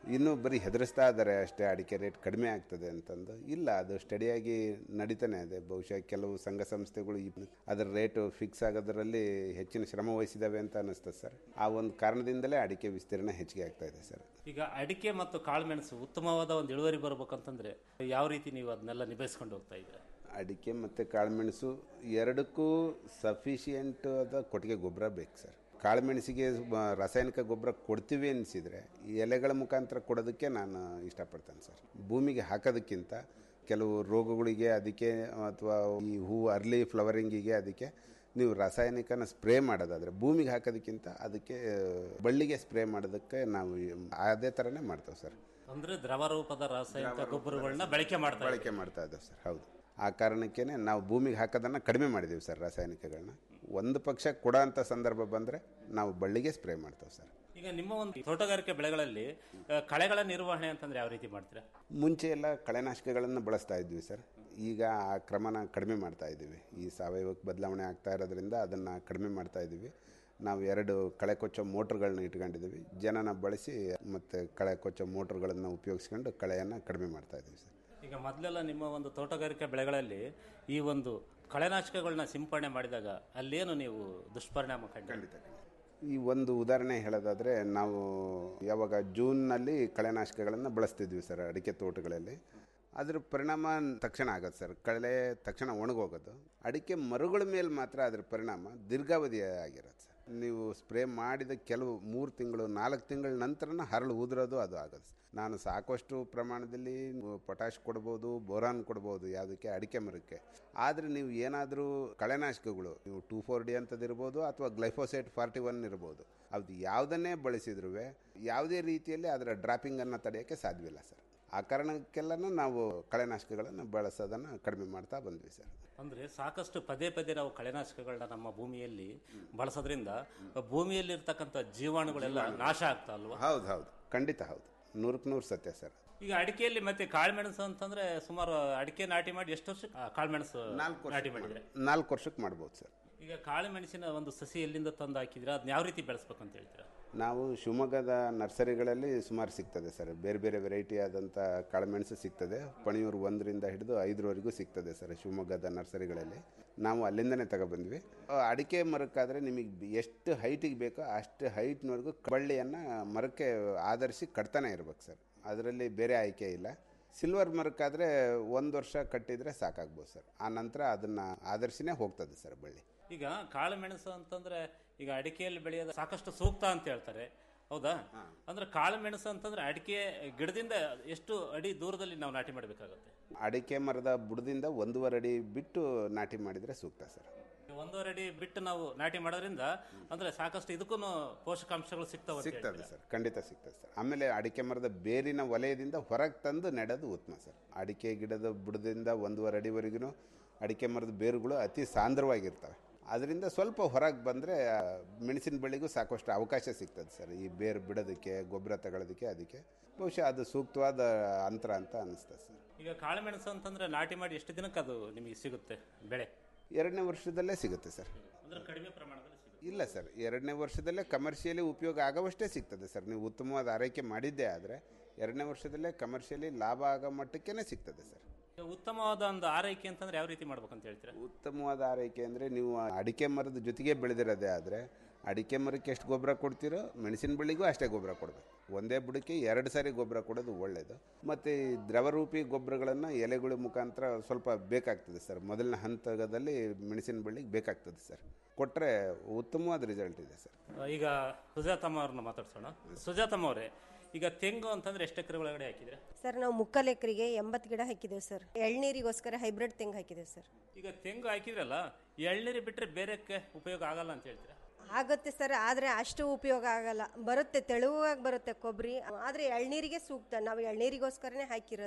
ಇನ್ನೂ ಬರೀ ಹೆದರಿಸ್ತಾ ಇದ್ದಾರೆ ಅಷ್ಟೇ ಅಡಿಕೆ ರೇಟ್ ಕಡಿಮೆ ಆಗ್ತದೆ ಅಂತಂದು ಇಲ್ಲ ಅದು ಸ್ಟಡಿಯಾಗಿ ನಡೀತಾನೆ ಇದೆ ಬಹುಶಃ ಕೆಲವು ಸಂಘ ಸಂಸ್ಥೆಗಳು ಈ- ಅದರ ರೇಟು ಫಿಕ್ಸ್ ಆಗೋದರಲ್ಲಿ ಹೆಚ್ಚಿನ ಶ್ರಮ ವಹಿಸಿದಾವೆ ಅಂತ ಅನ್ನಿಸ್ತದೆ ಸರ್ ಆ ಒಂದು ಕಾರಣದಿಂದಲೇ ಅಡಿಕೆ ವಿಸ್ತೀರ್ಣ ಹೆಚ್ಚಿಗೆ ಆಗ್ತಾ ಇದೆ ಸರ್ ಈಗ ಅಡಿಕೆ ಮತ್ತು ಕಾಳುಮೆಣಸು ಉತ್ತಮವಾದ ಒಂದು ಇಳುವರಿ ಬರ್ಬೇಕಂತಂದ್ರೆ ಯಾವ ರೀತಿ ನೀವು ಅದನ್ನೆಲ್ಲ ನಿಭಾಯಿಸ್ಕೊಂಡು ಹೋಗ್ತಾ ಇದ್ದೀರಾ ಅಡಿಕೆ ಮತ್ತು ಕಾಳುಮೆಣಸು ಎರಡಕ್ಕೂ ಸಫಿಷಿಯೆಂಟ್ ಆದ ಕೊಟ್ಟಿಗೆ ಗೊಬ್ಬರ ಬೇಕು ಸರ್ ಕಾಳುಮೆಣಸಿಗೆ ಬ- ರಾಸಾಯನಿಕ ಗೊಬ್ಬರ ಕೊಡ್ತೀವಿ ಅನಿಸಿದರೆ ಎಲೆಗಳ ಮುಖಾಂತರ ಕೊಡೋದಕ್ಕೆ ನಾನು ಇಷ್ಟಪಡ್ತೇನೆ ಸರ್ ಭೂಮಿಗೆ ಹಾಕೋದಕ್ಕಿಂತ ಕೆಲವು ರೋಗಗಳಿಗೆ ಅದಕ್ಕೆ ಅಥವಾ ಈ ಹೂ ಅರ್ಲಿ ಫ್ಲವರಿಂಗಿಗೆ ಅದಕ್ಕೆ ನೀವು ರಾಸಾಯನಿಕನ ಸ್ಪ್ರೇ ಮಾಡೋದಾದರೆ ಭೂಮಿಗೆ ಹಾಕೋದಕ್ಕಿಂತ ಅದಕ್ಕೆ ಬಳ್ಳಿಗೆ ಸ್ಪ್ರೇ ಮಾಡೋದಕ್ಕೆ ನಾವು ಅದೇ ಥರನೇ ಮಾಡ್ತೇವೆ ಸರ್ ಅಂದ್ರೆ ದ್ರವ ರೂಪದ ರಾಸಾಯನಿಕ ಗೊಬ್ಬರಗಳನ್ನ ಬಳಕೆ ಮಾಡ್ತಾ ಬಳಕೆ ಮಾಡ್ತಾ ಇದ್ದೇವೆ ಸರ್ ಹೌದು ಆ ಕಾರಣಕ್ಕೇ ನಾವು ಭೂಮಿಗೆ ಹಾಕೋದನ್ನು ಕಡಿಮೆ ಮಾಡಿದ್ದೀವಿ ಸರ್ ರಾಸಾಯನಿಕಗಳನ್ನ ಒಂದು ಪಕ್ಷ ಕೊಡೋ ಅಂಥ ಸಂದರ್ಭ ಬಂದರೆ ನಾವು ಬಳ್ಳಿಗೆ ಸ್ಪ್ರೇ ಮಾಡ್ತೇವೆ ಸರ್ ಈಗ ನಿಮ್ಮ ಒಂದು ತೋಟಗಾರಿಕೆ ಬೆಳೆಗಳಲ್ಲಿ ಆ, ಕಳೆಗಳ ನಿರ್ವಹಣೆ ಅಂತಂದ್ರೆ ಯಾವ ರೀತಿ ಮಾಡ್ತೀರಾ ಮುಂಚೆ ಎಲ್ಲ ಕಳೆನಾಶಕಗಳನ್ನು ಬಳಸ್ತಾ ಇದ್ವಿ ಸರ್ ಈಗ ಆ ಕ್ರಮನ ಕಡಿಮೆ ಮಾಡ್ತಾ ಇದ್ದೀವಿ ಈ ಸಾವಯವಕ್ಕೆ ಬದಲಾವಣೆ ಆಗ್ತಾ ಇರೋದ್ರಿಂದ ಅದನ್ನು ಕಡಿಮೆ ಮಾಡ್ತಾ ಇದ್ದೀವಿ ನಾವು ಎರಡು ಕಳೆ ಕೊಚ್ಚೋ ಮೋಟ್ರ್ಗಳನ್ನ ಇಟ್ಕೊಂಡಿದ್ದೀವಿ ಜನನ ಬಳಸಿ ಮತ್ತು ಕಳೆ ಕೊಚ್ಚೋ ಮೋಟ್ರ್ಗಳನ್ನು ಉಪಯೋಗಿಸ್ಕೊಂಡು ಕಳೆಯನ್ನು ಕಡಿಮೆ ಮಾಡ್ತಾ ಇದ್ದೀವಿ ಸರ್ ಈಗ ಮೊದಲೆಲ್ಲ ನಿಮ್ಮ ಒಂದು ತೋಟಗಾರಿಕೆ ಬೆಳೆಗಳಲ್ಲಿ ಈ ಒಂದು ಕಳೆನಾಶಕಗಳನ್ನ ಸಿಂಪಡಣೆ ಮಾಡಿದಾಗ ಅಲ್ಲೇನು ನೀವು ದುಷ್ಪರಿಣಾಮ ಖಂಡಿತ ಈ ಒಂದು ಉದಾಹರಣೆ ಹೇಳೋದಾದರೆ ನಾವು ಯಾವಾಗ ಜೂನ್ನಲ್ಲಿ ಕಳೆನಾಶಕಗಳನ್ನು ಬಳಸ್ತಿದ್ವಿ ಸರ್ ಅಡಿಕೆ ತೋಟಗಳಲ್ಲಿ ಅದ್ರ ಪರಿಣಾಮ ತಕ್ಷಣ ಆಗೋದು ಸರ್ ಕಳೆ ತಕ್ಷಣ ಒಣಗೋಗೋದು ಅಡಿಕೆ ಮರುಗಳ ಮೇಲೆ ಮಾತ್ರ ಅದ್ರ ಪರಿಣಾಮ ದೀರ್ಘಾವಧಿ ಆಗಿರೋದು ಸರ್ ನೀವು ಸ್ಪ್ರೇ ಮಾಡಿದ ಕೆಲವು ಮೂರು ತಿಂಗಳು ನಾಲ್ಕು ತಿಂಗಳ ನಂತರನ ಹರಳು ಉದುರೋದು ಅದು ಆಗೋದು ನಾನು ಸಾಕಷ್ಟು ಪ್ರಮಾಣದಲ್ಲಿ ಪೊಟ್ಯಾಶ್ ಕೊಡ್ಬೋದು ಬೋರಾನ್ ಕೊಡ್ಬೋದು ಯಾವುದಕ್ಕೆ ಅಡಿಕೆ ಮರಕ್ಕೆ ಆದರೆ ನೀವು ಏನಾದರೂ ಕಳೆನಾಶಕಗಳು ನೀವು ಟೂ ಫೋರ್ ಡಿ ಅಂತದಿರ್ಬೋದು ಅಥವಾ ಗ್ಲೈಫೋಸೇಟ್ ಫಾರ್ಟಿ ಒನ್ ಇರ್ಬೋದು ಅದು ಯಾವುದನ್ನೇ ಬಳಸಿದ್ರೂ ಯಾವುದೇ ರೀತಿಯಲ್ಲಿ ಅದರ ಡ್ರಾಪಿಂಗನ್ನು ತಡೆಯೋಕ್ಕೆ ಸಾಧ್ಯವಿಲ್ಲ ಸರ್ ಆ ಕಾರಣಕ್ಕೆಲ್ಲನೂ ನಾವು ಕಳೆನಾಶಕಗಳನ್ನು ಬಳಸೋದನ್ನು ಕಡಿಮೆ ಮಾಡ್ತಾ ಬಂದ್ವಿ ಸರ್ ಅಂದ್ರೆ ಸಾಕಷ್ಟು ಪದೇ ಪದೇ ನಾವು ಕಳೆನಾಶಕಗಳನ್ನ ನಮ್ಮ ಭೂಮಿಯಲ್ಲಿ ಬಳಸೋದ್ರಿಂದ ಭೂಮಿಯಲ್ಲಿರ್ತಕ್ಕಂಥ ಜೀವಾಣುಗಳೆಲ್ಲ ನಾಶ ಆಗ್ತಾ ಅಲ್ವಾ ಹೌದು ಹೌದು ಖಂಡಿತ ಹೌದು ನೂರಕ್ಕೆ ನೂರು ಸತ್ಯ ಸರ್ ಈಗ ಅಡಿಕೆಯಲ್ಲಿ ಮತ್ತೆ ಕಾಳುಮೆಣಸು ಅಂತಂದ್ರೆ ಸುಮಾರು ಅಡಿಕೆ ನಾಟಿ ಮಾಡಿ ಎಷ್ಟು ವರ್ಷ ಕಾಳುಮೆಣಸು ನಾಟಿ ಮಾಡಿದ್ರೆ ನಾಲ್ಕು ವರ್ಷಕ್ಕೆ ಮಾಡ್ಬೋದು ಸರ್ ಈಗ ಕಾಳುಮೆಣಸಿನ ಒಂದು ಸಸಿ ಎಲ್ಲಿಂದ ತಂದು ಹಾಕಿದ್ರೆ ಅದನ್ನ ಯಾವ ರೀತಿ ಬೆಳೆಸ್ಬೇಕು ಅಂತ ಹೇಳ್ತೀರಾ ನಾವು ಶಿವಮೊಗ್ಗದ ನರ್ಸರಿಗಳಲ್ಲಿ ಸುಮಾರು ಸಿಗ್ತದೆ ಸರ್ ಬೇರೆ ಬೇರೆ ವೆರೈಟಿ ಆದಂಥ ಕಾಳುಮೆಣಸು ಸಿಗ್ತದೆ ಪಣಿಯೂರು ಒಂದರಿಂದ ಹಿಡಿದು ಐದರವರೆಗೂ ಸಿಗ್ತದೆ ಸರ್ ಶಿವಮೊಗ್ಗದ ನರ್ಸರಿಗಳಲ್ಲಿ ನಾವು ಅಲ್ಲಿಂದನೇ ತಗೊಬಂದ್ವಿ ಆ, ಅಡಿಕೆ ಮರಕ್ಕಾದರೆ ನಿಮಗೆ ಎಷ್ಟು ಹೈಟಿಗೆ ಬೇಕೋ ಅಷ್ಟು ಹೈಟ್ನವರೆಗೂ ಬಳ್ಳಿಯನ್ನು ಮರಕ್ಕೆ ಆಧರಿಸಿ ಕಟ್ತಾನೆ ಇರ್ಬೇಕು ಸರ್ ಅದರಲ್ಲಿ ಬೇರೆ ಆಯ್ಕೆ ಇಲ್ಲ ಸಿಲ್ವರ್ ಮರಕ್ಕಾದರೆ ಒಂದು ವರ್ಷ ಕಟ್ಟಿದರೆ ಸಾಕಾಗ್ಬೋದು ಸರ್ ಆ ನಂತರ ಅದನ್ನು ಆಧರಿಸಿನೇ ಹೋಗ್ತದೆ ಸರ್ ಬಳ್ಳಿ ಈಗ ಕಾಳುಮೆಣಸು ಅಂತಂದ್ರೆ ಈಗ ಅಡಿಕೆಯಲ್ಲಿ ಬೆಳೆಯೋದು ಸಾಕಷ್ಟು ಸೂಕ್ತ ಅಂತ ಹೇಳ್ತಾರೆ ಹೌದಾ ಅಂದ್ರೆ ಕಾಳುಮೆಣಸು ಅಂತಂದ್ರೆ ಅಡಿಕೆ ಗಿಡದಿಂದ ಎಷ್ಟು ಅಡಿ ದೂರದಲ್ಲಿ ನಾವು ನಾಟಿ ಮಾಡಬೇಕಾಗುತ್ತೆ ಅಡಿಕೆ ಮರದ ಬುಡದಿಂದ ಒಂದೂವರೆ ಅಡಿ ಬಿಟ್ಟು ನಾಟಿ ಮಾಡಿದರೆ ಸೂಕ್ತ ಸರ್ ಒಂದೂವರೆ ಅಡಿ ಬಿಟ್ಟು ನಾವು ನಾಟಿ ಮಾಡೋದ್ರಿಂದ ಅಂದ್ರೆ ಸಾಕಷ್ಟು ಇದಕ್ಕೂ ಪೋಷಕಾಂಶಗಳು ಸಿಗ್ತಾವೆ ಅಂತ ಸಿಗ್ತದೆ ಹೇಳ್ತೀರಾ? ಸರ್ ಖಂಡಿತ ಸಿಗ್ತದೆ ಸರ್ ಆಮೇಲೆ ಅಡಿಕೆ ಮರದ ಬೇರಿನ ವಲಯದಿಂದ ಹೊರಗೆ ತಂದು ನೆಡೋದು ಉತ್ತಮ ಸರ್ ಅಡಿಕೆ ಗಿಡದ ಬುಡದಿಂದ ಒಂದೂವರೆ ಅಡಿವರೆಗೂ ಅಡಿಕೆ ಮರದ ಬೇರುಗಳು ಅತಿ ಸಾಂದ್ರವಾಗಿರ್ತವೆ ಅದರಿಂದ ಸ್ವಲ್ಪ ಹೊರಗೆ ಬಂದರೆ ಮೆಣಸಿನ ಬಳ್ಳಿಗೂ ಸಾಕಷ್ಟು ಅವಕಾಶ ಸಿಗ್ತದೆ ಸರ್ ಈ ಬೇರು ಬಿಡೋದಕ್ಕೆ ಗೊಬ್ಬರ ತಗೊಳ್ಳೋದಕ್ಕೆ ಅದಕ್ಕೆ ಬಹುಶಃ ಅದು ಸೂಕ್ತವಾದ ಅಂತರ ಅಂತ ಅನಿಸ್ತದೆ ಸರ್ ಈಗ ಕಾಳುಮೆಣಸು ಅಂತಂದ್ರೆ ನಾಟಿ ಮಾಡಿ ಎಷ್ಟು ದಿನಕ್ಕೆ ಅದು ನಿಮಗೆ ಸಿಗುತ್ತೆ ಬೆಳೆ ಎರಡನೇ ವರ್ಷದಲ್ಲೇ ಸಿಗುತ್ತೆ ಸರ್ ಅಂದ್ರೆ ಕಡಿಮೆ ಪ್ರಮಾಣದಲ್ಲಿ ಸಿಗುತ್ತೆ ಇಲ್ಲ ಸರ್ ಎರಡನೇ ವರ್ಷದಲ್ಲೇ ಕಮರ್ಷಿಯಲಿ ಉಪಯೋಗ ಆಗೋವಷ್ಟೇ ಸಿಗ್ತದೆ ಸರ್ ನೀವು ಉತ್ತಮವಾದ ಆರೈಕೆ ಮಾಡಿದ್ದೇ ಆದರೆ ಎರಡನೇ ವರ್ಷದಲ್ಲೇ ಕಮರ್ಷಿಯಲಿ ಲಾಭ ಆಗೋ ಮಟ್ಟಕ್ಕೇ ಸಿಗ್ತದೆ ಸರ್ ಈಗ ಉತ್ತಮವಾದ ಒಂದು ಆರೈಕೆ ಅಂತಂದ್ರೆ ಯಾವ ರೀತಿ ಮಾಡ್ಬೇಕಂತ ಹೇಳ್ತೀರಾ ಉತ್ತಮವಾದ ಆರೈಕೆ ಅಂದರೆ ನೀವು ಅಡಿಕೆ ಮರದ ಜೊತೆಗೆ ಬೆಳೆದಿರೋದೇ ಆದರೆ ಅಡಿಕೆ ಮರಕ್ಕೆ ಎಷ್ಟು ಗೊಬ್ಬರ ಕೊಡ್ತೀರೋ ಮೆಣಸಿನ ಬಳ್ಳಿಗೂ ಅಷ್ಟೇ ಗೊಬ್ಬರ ಕೊಡಬೇಕು ಒಂದೇ ಬುಡಕ್ಕೆ ಎರಡು ಸಾರಿ ಗೊಬ್ಬರ ಕೊಡೋದು ಒಳ್ಳೆಯದು ಮತ್ತು ಈ ದ್ರವರೂಪಿ ಗೊಬ್ಬರಗಳನ್ನು ಎಲೆಗಳ ಮುಖಾಂತರ ಸ್ವಲ್ಪ ಬೇಕಾಗ್ತದೆ ಸರ್ ಮೊದಲನೇ ಹಂತದಲ್ಲಿ ಮೆಣಸಿನ ಬಳ್ಳಿಗೆ ಬೇಕಾಗ್ತದೆ ಸರ್ ಕೊಟ್ಟರೆ ಉತ್ತಮವಾದ ರಿಸಲ್ಟ್ ಇದೆ ಸರ್ ಈಗ ಸುಜಾತಮ್ಮ ಅವ್ರನ್ನ ಮಾತಾಡ್ಸೋಣ ಸುಜಾತಮ್ಮ ಅವರೇ ಈಗ ತೆಂಗು ಅಂತಂದ್ರೆ ಎಷ್ಟು ಎಕರೆ ಒಳಗಡೆ ಹಾಕಿದ್ರೆ ಸರ್ ನಾವು ಮುಕ್ಕಲ್ ಎಕರೆಗೆ ಎಂಬತ್ತು ಗಿಡ ಹಾಕಿದ್ದೇವೆ ಸರ್ ಎಳ್ನೀರಿಗೋಸ್ಕರ ಹೈಬ್ರಿಡ್ ತೆಂಗು ಹಾಕಿದ್ದೇವೆ ಸರ್ ಈಗ ತೆಂಗು ಹಾಕಿದ್ರಲ್ಲ ಎಳ್ನೀರು ಬಿಟ್ರೆ ಬೇರೆಕ್ಕೆ ಉಪಯೋಗ ಆಗಲ್ಲ ಅಂತ ಹೇಳ್ತೀರಾ ಆಗುತ್ತೆ ಸರ್ ಆದರೆ ಅಷ್ಟು ಉಪಯೋಗ ಆಗಲ್ಲ ಬರುತ್ತೆ ತೆಳುವಾಗಿ ಬರುತ್ತೆ ಕೊಬ್ಬರಿ ಆದರೆ ಎಳ್ನೀರಿಗೆ ಸೂಕ್ತ ನಾವು ಎಳ್ನೀರಿಗೋಸ್ಕರನೇ ಹಾಕಿರೋದು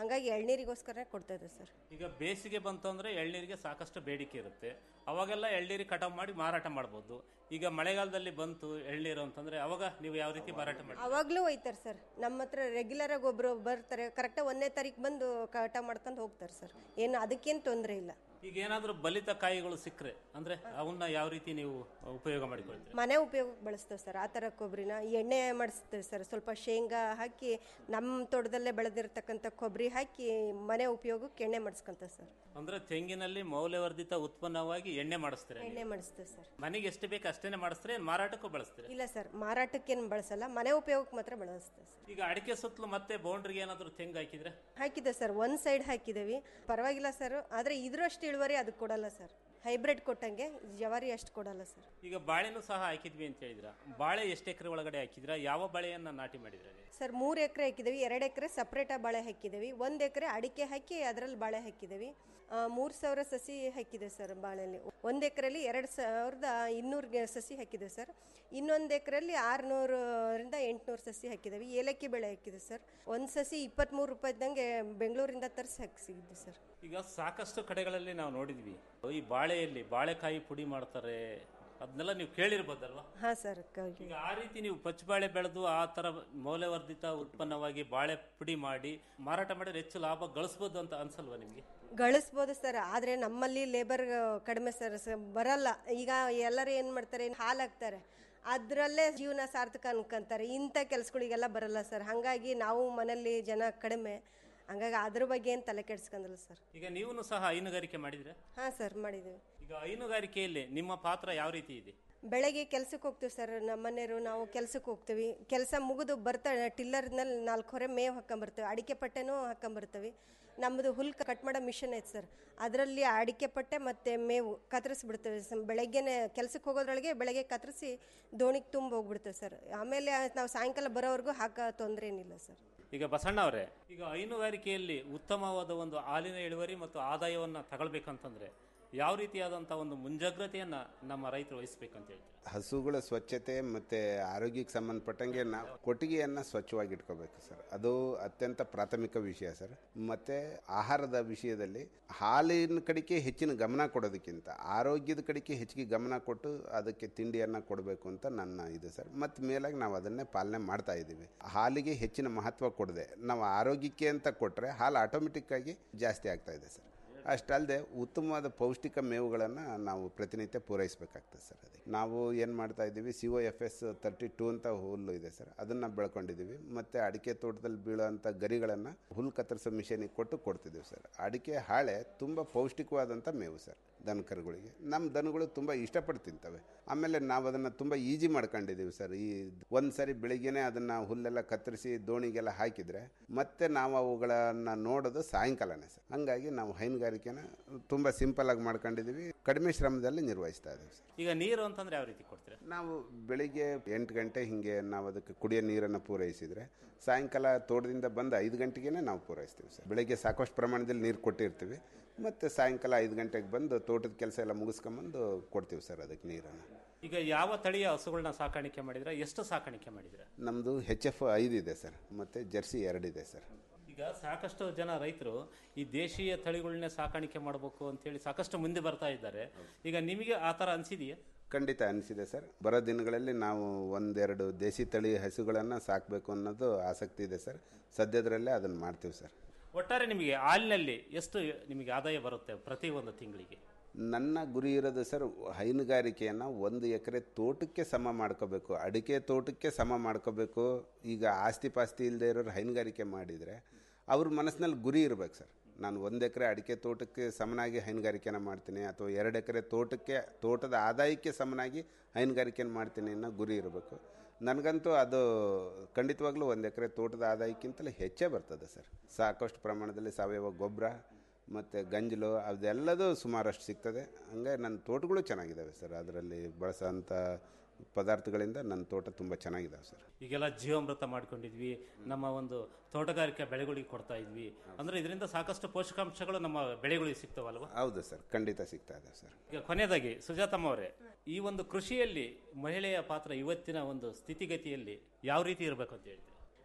ಹಾಗಾಗಿ ಎಳ್ನೀರಿಗೋಸ್ಕರ ಕೊಡ್ತಾ ಇದ್ದೀವಿ ಸರ್ ಈಗ ಬೇಸಿಗೆ ಬಂತು ಅಂದ್ರೆ ಎಳ್ನೀರಿಗೆ ಸಾಕಷ್ಟು ಬೇಡಿಕೆ ಇರುತ್ತೆ ಅವಾಗೆಲ್ಲ ಎಳ್ನೀರಿಗೆ ಕಟಾವು ಮಾಡಿ ಮಾರಾಟ ಮಾಡ್ಬೋದು ಈಗ ಮಳೆಗಾಲದಲ್ಲಿ ಬಂತು ಎಳ್ನೀರು ಅಂತಂದ್ರೆ ಅವಾಗ ನೀವು ಯಾವ ರೀತಿ ಮಾರಾಟ ಮಾಡಿ ಅವಾಗಲೂ ಒಯ್ತಾರೆ ಸರ್ ನಮ್ಮ ಹತ್ರ ರೆಗ್ಯುಲರ್ ಆಗಿ ಒಬ್ರು ಬರ್ತಾರೆ ಕರೆಕ್ಟಾಗಿ ಒಂದನೇ ತಾರೀಕು ಬಂದು ಕಟ ಮಾಡ್ಕೊಂಡು ಹೋಗ್ತಾರೆ ಸರ್ ಏನು ಅದಕ್ಕೇನು ತೊಂದರೆ ಇಲ್ಲ ಈಗ ಏನಾದರೂ ಬಲಿತ ಕಾಯಿಗಳು ಸಿಕ್ಕರೆ ಅಂದ್ರೆ ಅವನ್ನ ಯಾವ ರೀತಿ ನೀವು ಉಪಯೋಗ ಮಾಡಿಕೊಳ್ತೀರಿ ಮನೆ ಉಪಯೋಗಕ್ಕೆ ಬಳಸ್ತೇವೆ ಸರ್ ಆ ಥರ ಕೊಬ್ಬರಿನ ಎಣ್ಣೆ ಮಾಡಿಸ್ತೇವೆ ಸರ್ ಸ್ವಲ್ಪ ಶೇಂಗಾ ಹಾಕಿ ನಮ್ಮ ತೋಟದಲ್ಲೇ ಬೆಳೆದಿರ್ತಕ್ಕಂಥ ಕೊಬ್ಬರಿ ಹಾಕಿ ಮನೆ ಉಪಯೋಗಕ್ಕೆ ಎಣ್ಣೆ ಮಾಡಿಸ್ಕೊಂತೇವೆ ಸರ್ ಅಂದ್ರೆ ತೆಂಗಿನಲ್ಲಿ ಮೌಲ್ಯವರ್ಧಿತ ಉತ್ಪನ್ನವಾಗಿ ಎಣ್ಣೆ ಮಾಡಿಸ್ತೀರಾ ನೀವು? ಎಣ್ಣೆ ಮಾಡಿಸ್ತೇವೆ ಸರ್ ಮನೆಗೆ ಎಷ್ಟು ಬೇಕು ಅಷ್ಟೇನೆ ಮಾಡಿಸ್ತೀರಾ ಏನ್ ಮಾರಾಟಕ್ಕೂ ಬಳಸ್ತೀರಾ ಇಲ್ಲ ಸರ್ ಮಾರಾಟಕ್ಕೇನು ಬಳಸಲ್ಲ ಮನೆ ಉಪಯೋಗಕ್ಕೆ ಮಾತ್ರ ಬಳಸ್ತೇವೆ ಸರ್ ಈಗ ಅಡಿಕೆ ಸುತ್ತಲೂ ಮತ್ತೆ ಬೌಂಡ್ರಿಗೆ ಏನಾದರೂ ತೆಂಗು ಹಾಕಿದ್ರೆ ಹಾಕಿದೆ ಸರ್ ಒಂದು ಸೈಡ್ ಹಾಕಿದ್ದೀವಿ ಪರವಾಗಿಲ್ಲ ಸರ್ ಆದರೆ ಇದ್ರಷ್ಟು ಇಳುವರಿ ಅದಕ್ಕೆ ಕೊಡಲ್ಲ ಸರ್ ಹೈಬ್ರಿಡ್ ಕೊಟ್ಟಂಗೆ ಜವಾರಿ ಅಷ್ಟು ಕೊಡಲ್ಲ ಸರ್ ಈಗ ಬಾಳೆನೂ ಸಹ ಹಾಕಿದ್ವಿ ಅಂತ ಹೇಳಿದ್ರ ಬಾಳೆ ಎಷ್ಟು ಎಕರೆ ಒಳಗಡೆ ಹಾಕಿದ್ರ ಯಾವ ಬಾಳೆಯನ್ನ ನಾಟಿ ಮಾಡಿದ್ರ ಸರ್ ಮೂರು ಎಕರೆ ಹಾಕಿದ್ದೀವಿ ಎರಡು ಎಕರೆ ಸಪ್ರೇಟಾಗಿ ಬಾಳೆ ಹಾಕಿದ್ದೀವಿ ಒಂದು ಎಕರೆ ಅಡಿಕೆ ಹಾಕಿ ಅದರಲ್ಲಿ ಬಾಳೆ ಹಾಕಿದ್ದೀವಿ ಮೂರು ಸಾವಿರ ಸಸಿ ಹಾಕಿದೆ ಸರ್ ಬಾಳೆಯಲ್ಲಿ ಒಂದು ಎಕರೆಯಲ್ಲಿ ಎರಡು ಸಾವಿರದ ಇನ್ನೂರು ಸಸಿ ಹಾಕಿದೆ ಸರ್ ಇನ್ನೊಂದು ಎಕರೆಯಲ್ಲಿ ಆರುನೂರರಿಂದ ಎಂಟುನೂರು ಸಸಿ ಹಾಕಿದ್ದೀವಿ ಏಲಕ್ಕಿ ಬೆಳೆ ಹಾಕಿದೆ ಸರ್ ಒಂದು ಸಸಿ ಇಪ್ಪತ್ತ್ಮೂರು ರೂಪಾಯಿದಂಗೆ ಬೆಂಗಳೂರಿಂದ ತರಿಸಿ ಹಾಕಿಸಿದ್ದು ಸರ್ ಈಗ ಸಾಕಷ್ಟು ಕಡೆಗಳಲ್ಲಿ ನಾವು ನೋಡಿದ್ವಿ ಈ ಬಾಳೆಯಲ್ಲಿ ಬಾಳೆಕಾಯಿ ಪುಡಿ ಮಾಡ್ತಾರೆ ಅದನ್ನೆಲ್ಲ ನೀವು ಕೇಳಿರ್ಬೋದಲ್ವಾ ಹಾಂ ಸರ್ ಈಗ ಆ ರೀತಿ ನೀವು ಪಚ್ಚಬಾಳೆ ಬೆಳೆದು ಆ ತರ ಮೌಲ್ಯವರ್ಧಿತ ಉತ್ಪನ್ನವಾಗಿ ಬಾಳೆ ಪುಡಿ ಮಾಡಿ ಮಾರಾಟ ಮಾಡಿದ್ರೆ ಹೆಚ್ಚು ಲಾಭ ಗಳಿಸ್ಬೋದು ಅಂತ ಅನ್ಸಲ್ವಾ ನಿಮ್ಗೆ ಗಳಿಸ್ಬೋದು ಸರ್ ಆದರೆ ನಮ್ಮಲ್ಲಿ ಲೇಬರ್ ಕಡಿಮೆ ಸರ್ ಸ- ಬರಲ್ಲ ಈಗ ಎಲ್ಲರೂ ಏನು ಮಾಡ್ತಾರೆ ಹಾಲು ಹಾಕ್ತಾರೆ ಅದರಲ್ಲೇ ಜೀವನ ಸಾರ್ಥಕ ಅನ್ಕೊಂತಾರೆ ಇಂಥ ಕೆಲ್ಸಗಳಿಗೆಲ್ಲ ಬರಲ್ಲ ಸರ್ ಹಾಗಾಗಿ ನಾವು ಮನೇಲಿ ಜನ ಕಡಿಮೆ ಹಂಗಾಗಿ ಅದ್ರ ಬಗ್ಗೆ ಏನು ತಲೆ ಕೆಡ್ಸ್ಕೊಂಡಲ್ಲ ಸರ್ ಈಗ ನೀವು ಸಹ ಹೈನುಗಾರಿಕೆ ಮಾಡಿದ್ರೆ ಹಾಂ ಸರ್ ಮಾಡಿದ್ದೀವಿ ಈಗ ಹೈನುಗಾರಿಕೆಯಲ್ಲಿ ನಿಮ್ಮ ಪಾತ್ರ ಯಾವ ರೀತಿ ಇದೆ ಬೆಳಗ್ಗೆ ಕೆಲ್ಸಕ್ಕೆ ಹೋಗ್ತೀವಿ ಸರ್ ನಮ್ಮ ಮನೆಯವರು ನಾವು ಕೆಲ್ಸಕ್ಕೆ ಹೋಗ್ತೀವಿ ಕೆಲಸ ಮುಗಿದು ಬರ್ತಾಳೆ ಟಿಲ್ಲರ್ನಲ್ಲಿ ನಾಲ್ಕು ಹೊರೆ ಮೇವು ಹಾಕೊಂಬರ್ತೀವಿ ಅಡಿಕೆ ಪಟ್ಟೆನೂ ಹಾಕೊಂಬರ್ತೀವಿ ನಮ್ಮದು ಹುಲ್ ಕಟ್ ಮಾಡೋ ಮಿಷನ್ ಐತೆ ಸರ್ ಅದರಲ್ಲಿ ಅಡಿಕೆ ಪಟ್ಟೆ ಮತ್ತು ಮೇವು ಕತ್ತರಿಸ್ಬಿಡ್ತೇವೆ ಸ- ಬೆಳಗ್ಗೆನೆ ಕೆಲ್ಸಕ್ಕೆ ಹೋಗೋದ್ರೊಳಗೆ ಬೆಳಗ್ಗೆ ಕತ್ತರಿಸಿ ದೋಣಿಗೆ ತುಂಬ ಹೋಗ್ಬಿಡ್ತೇವೆ ಸರ್ ಆಮೇಲೆ ನಾವು ಸಾಯಂಕಾಲ ಬರೋವರೆಗೂ ಹಾಕೋ ತೊಂದರೆ ಏನಿಲ್ಲ ಸರ್ ಈಗ ಬಸಣ್ಣ ಅವರೇ ಈಗ ಹೈನುಗಾರಿಕೆಯಲ್ಲಿ ಉತ್ತಮವಾದ ಒಂದು ಹಾಲಿನ ಇಳುವರಿ ಮತ್ತು ಆದಾಯವನ್ನ ತಗೊಳ್ಬೇಕಂತಂದ್ರೆ ಯಾವ ರೀತಿಯಾದಂತಹ ಒಂದು ಮುಂಜಾಗ್ರತೆಯನ್ನ ನಮ್ಮ ರೈತರು ವಹಿಸ್ಬೇಕಂತ ಹೇಳ್ತೀವಿ ಹಸುಗಳ ಸ್ವಚ್ಛತೆ ಮತ್ತು ಆರೋಗ್ಯಕ್ಕೆ ಸಂಬಂಧಪಟ್ಟಂಗೆ ನಾವು ಕೊಟ್ಟಿಗೆಯನ್ನು ಸ್ವಚ್ಛವಾಗಿ ಇಟ್ಕೋಬೇಕು ಸರ್ ಅದು ಅತ್ಯಂತ ಪ್ರಾಥಮಿಕ ವಿಷಯ ಸರ್ ಮತ್ತು ಆಹಾರದ ವಿಷಯದಲ್ಲಿ ಹಾಲಿನ ಕಡೆಗೆ ಹೆಚ್ಚಿನ ಗಮನ ಕೊಡೋದಕ್ಕಿಂತ ಆರೋಗ್ಯದ ಕಡೆಗೆ ಹೆಚ್ಚಿಗೆ ಗಮನ ಕೊಟ್ಟು ಅದಕ್ಕೆ ತಿಂಡಿಯನ್ನು ಕೊಡಬೇಕು ಅಂತ ನನ್ನ ಇದು ಸರ್ ಮತ್ತು ಮೇಲಾಗಿ ನಾವು ಅದನ್ನೇ ಪಾಲನೆ ಮಾಡ್ತಾ ಇದ್ದೀವಿ ಹಾಲಿಗೆ ಹೆಚ್ಚಿನ ಮಹತ್ವ ಕೊಡದೆ ನಾವು ಆರೋಗ್ಯಕ್ಕೆ ಅಂತ ಕೊಟ್ಟರೆ ಹಾಲು ಆಟೋಮೆಟಿಕ್ಕಾಗಿ ಜಾಸ್ತಿ ಆಗ್ತಾ ಇದೆ ಸರ್ ಅಷ್ಟಲ್ಲದೆ ಉತ್ತಮವಾದ ಪೌಷ್ಟಿಕ ಮೇವುಗಳನ್ನು ನಾವು ಪ್ರತಿನಿತ್ಯ ಪೂರೈಸಬೇಕಾಗ್ತದೆ ಸರ್ ಅದಕ್ಕೆ ನಾವು ಏನು ಮಾಡ್ತಾ ಇದ್ದೀವಿ C O F S thirty two ಅಂತ ಹುಲ್ಲು ಇದೆ ಸರ್ ಅದನ್ನು ಬೆಳ್ಕೊಂಡಿದ್ದೀವಿ ಮತ್ತು ಅಡಿಕೆ ತೋಟದಲ್ಲಿ ಬೀಳೋಂಥ ಗರಿಗಳನ್ನು ಹುಲ್ಲು ಕತ್ತರಿಸೋ ಮಿಷನಿಗೆ ಕೊಟ್ಟು ಕೊಡ್ತಿದ್ದೀವಿ ಸರ್ ಅಡಿಕೆ ಹಾಳೆ ತುಂಬ ಪೌಷ್ಟಿಕವಾದಂಥ ಮೇವು ಸರ್ ದನ ಕರುಗಳಿಗೆ ನಮ್ಮ ದನಗಳು ತುಂಬ ಇಷ್ಟಪಟ್ಟು ತಿಂತವೆ ಆಮೇಲೆ ನಾವು ಅದನ್ನು ತುಂಬ ಈಜಿ ಮಾಡ್ಕೊಂಡಿದ್ದೀವಿ ಸರ್ ಈ ಒಂದು ಸರಿ ಬೆಳಿಗ್ಗೆನೇ ಅದನ್ನು ಹುಲ್ಲೆಲ್ಲ ಕತ್ತರಿಸಿ ದೋಣಿಗೆಲ್ಲ ಹಾಕಿದರೆ ಮತ್ತೆ ನಾವು ಅವುಗಳನ್ನು ನೋಡೋದು ಸಾಯಂಕಾಲನೇ ಸರ್ ಹಾಗಾಗಿ ನಾವು ಹೈನುಗಾರಿಕೆನ ತುಂಬ ಸಿಂಪಲ್ ಆಗಿ ಮಾಡ್ಕೊಂಡಿದ್ದೀವಿ ಕಡಿಮೆ ಶ್ರಮದಲ್ಲಿ ನಿರ್ವಹಿಸ್ತಾ ಇದ್ದೀವಿ ಸರ್ ಈಗ ನೀರು ಅಂತಂದ್ರೆ ಯಾವ ರೀತಿ ಕೊಡ್ತೀರಾ ನಾವು ಬೆಳಿಗ್ಗೆ ಎಂಟು ಗಂಟೆ ಹಿಂಗೆ ನಾವು ಅದಕ್ಕೆ ಕುಡಿಯೋ ನೀರನ್ನು ಪೂರೈಸಿದರೆ ಸಾಯಂಕಾಲ ತೋಟದಿಂದ ಬಂದು ಐದು ಗಂಟೆಗೆ ನಾವು ಪೂರೈಸ್ತೀವಿ ಸರ್ ಬೆಳಿಗ್ಗೆ ಸಾಕಷ್ಟು ಪ್ರಮಾಣದಲ್ಲಿ ನೀರು ಕೊಟ್ಟಿರ್ತೀವಿ ಮತ್ತು ಸಾಯಂಕಾಲ ಐದು ಗಂಟೆಗೆ ಬಂದು ತೋಟದ ಕೆಲಸ ಎಲ್ಲ ಮುಗಿಸ್ಕೊಂಬಂದು ಕೊಡ್ತೀವಿ ಸರ್ ಅದಕ್ಕೆ ನೀರನ್ನು ಈಗ ಯಾವ ತಳಿಯ ಹಸುಗಳನ್ನ ಸಾಕಾಣಿಕೆ ಮಾಡಿದ್ರೆ ಎಷ್ಟು ಸಾಕಾಣಿಕೆ ಮಾಡಿದ್ರೆ ನಮ್ಮದು ಹೆಚ್ ಎಫ್ ಐದು ಇದೆ ಸರ್ ಮತ್ತು ಜರ್ಸಿ ಎರಡಿದೆ ಸರ್ ಈಗ ಸಾಕಷ್ಟು ಜನ ರೈತರು ಈ ದೇಶೀಯ ತಳಿಗಳನ್ನೇ ಸಾಕಾಣಿಕೆ ಮಾಡಬೇಕು ಅಂತೇಳಿ ಸಾಕಷ್ಟು ಮುಂದೆ ಬರ್ತಾ ಇದ್ದಾರೆ ಈಗ ನಿಮಗೆ ಆ ಥರ ಅನಿಸಿದೆಯಾ ಖಂಡಿತ ಅನಿಸಿದೆ ಸರ್ ಬರೋ ದಿನಗಳಲ್ಲಿ ನಾವು ಒಂದೆರಡು ದೇಸಿ ತಳಿ ಹಸುಗಳನ್ನು ಸಾಕಬೇಕು ಅನ್ನೋದು ಆಸಕ್ತಿ ಇದೆ ಸರ್ ಸದ್ಯದರಲ್ಲೇ ಅದನ್ನು ಮಾಡ್ತೀವಿ ಸರ್ ಒಟ್ಟಾರೆ ನಿಮಗೆ ಹಾಲಿನಲ್ಲಿ ಎಷ್ಟು ನಿಮಗೆ ಆದಾಯ ಬರುತ್ತೆ ಪ್ರತಿ ಒಂದು ತಿಂಗಳಿಗೆ ನನ್ನ ಗುರಿ ಇರೋದು ಸರ್ ಹೈನುಗಾರಿಕೆಯನ್ನು ಒಂದು ಎಕರೆ ತೋಟಕ್ಕೆ ಸಮ ಮಾಡ್ಕೋಬೇಕು ಅಡಿಕೆ ತೋಟಕ್ಕೆ ಸಮ ಮಾಡ್ಕೋಬೇಕು ಈಗ ಆಸ್ತಿ ಪಾಸ್ತಿ ಇಲ್ಲದೆ ಇರೋರು ಹೈನುಗಾರಿಕೆ ಮಾಡಿದರೆ ಅವ್ರ ಮನಸ್ಸಿನಲ್ಲಿ ಗುರಿ ಇರ್ಬೇಕು ಸರ್ ನಾನು ಒಂದು ಎಕರೆ ಅಡಿಕೆ ತೋಟಕ್ಕೆ ಸಮನಾಗಿ ಹೈನುಗಾರಿಕೆನ ಮಾಡ್ತೀನಿ ಅಥವಾ ಎರಡು ಎಕರೆ ತೋಟಕ್ಕೆ ತೋಟದ ಆದಾಯಕ್ಕೆ ಸಮನಾಗಿ ಹೈನುಗಾರಿಕೆನ ಮಾಡ್ತೀನಿ ಅನ್ನೋ ಗುರಿ ಇರಬೇಕು ನನಗಂತೂ ಅದು ಖಂಡಿತವಾಗ್ಲೂ ಒಂದು ಎಕರೆ ತೋಟದ ಆದಾಯಕ್ಕಿಂತಲೂ ಹೆಚ್ಚೇ ಬರ್ತದೆ ಸರ್ ಸಾಕಷ್ಟು ಪ್ರಮಾಣದಲ್ಲಿ ಸಾವಯವ ಗೊಬ್ಬರ ಮತ್ತು ಗಂಜಲು ಅದೆಲ್ಲದೂ ಸುಮಾರಷ್ಟು ಸಿಗ್ತದೆ ಹಂಗೆ ನನ್ನ ತೋಟಗಳು ಚೆನ್ನಾಗಿದ್ದಾವೆ ಸರ್ ಅದರಲ್ಲಿ ಬಳಸೋಂಥ ಪದಾರ್ಥಗಳಿಂದ ನನ್ನ ತೋಟ ತುಂಬ ಚೆನ್ನಾಗಿದ್ದಾವೆ ಸರ್ ಈಗೆಲ್ಲ ಜೀವಾಮೃತ ಮಾಡ್ಕೊಂಡಿದ್ವಿ ನಮ್ಮ ಒಂದು ತೋಟಗಾರಿಕೆ ಬೆಳೆಗಳಿಗೆ ಕೊಡ್ತಾ ಇದ್ವಿ ಅಂದ್ರೆ ಇದರಿಂದ ಸಾಕಷ್ಟು ಪೋಷಕಾಂಶಗಳು ನಮ್ಮ ಬೆಳೆಗಳಿಗೆ ಸಿಗ್ತಾವಲ್ವಾ ಹೌದು ಸರ್ ಖಂಡಿತ ಸಿಗ್ತಾ ಇದೆ ಸರ್ ಈಗ ಕೊನೆಯದಾಗಿ ಸುಜಾತಮ್ಮ ಅವರೇ ಈ ಒಂದು ಕೃಷಿಯಲ್ಲಿ ಮಹಿಳೆಯ ಪಾತ್ರ ಇವತ್ತಿನ ಒಂದು ಸ್ಥಿತಿಗತಿಯಲ್ಲಿ ಯಾವ ರೀತಿ ಇರಬೇಕು ಅಂತ ಹೇಳ್ತೀವಿ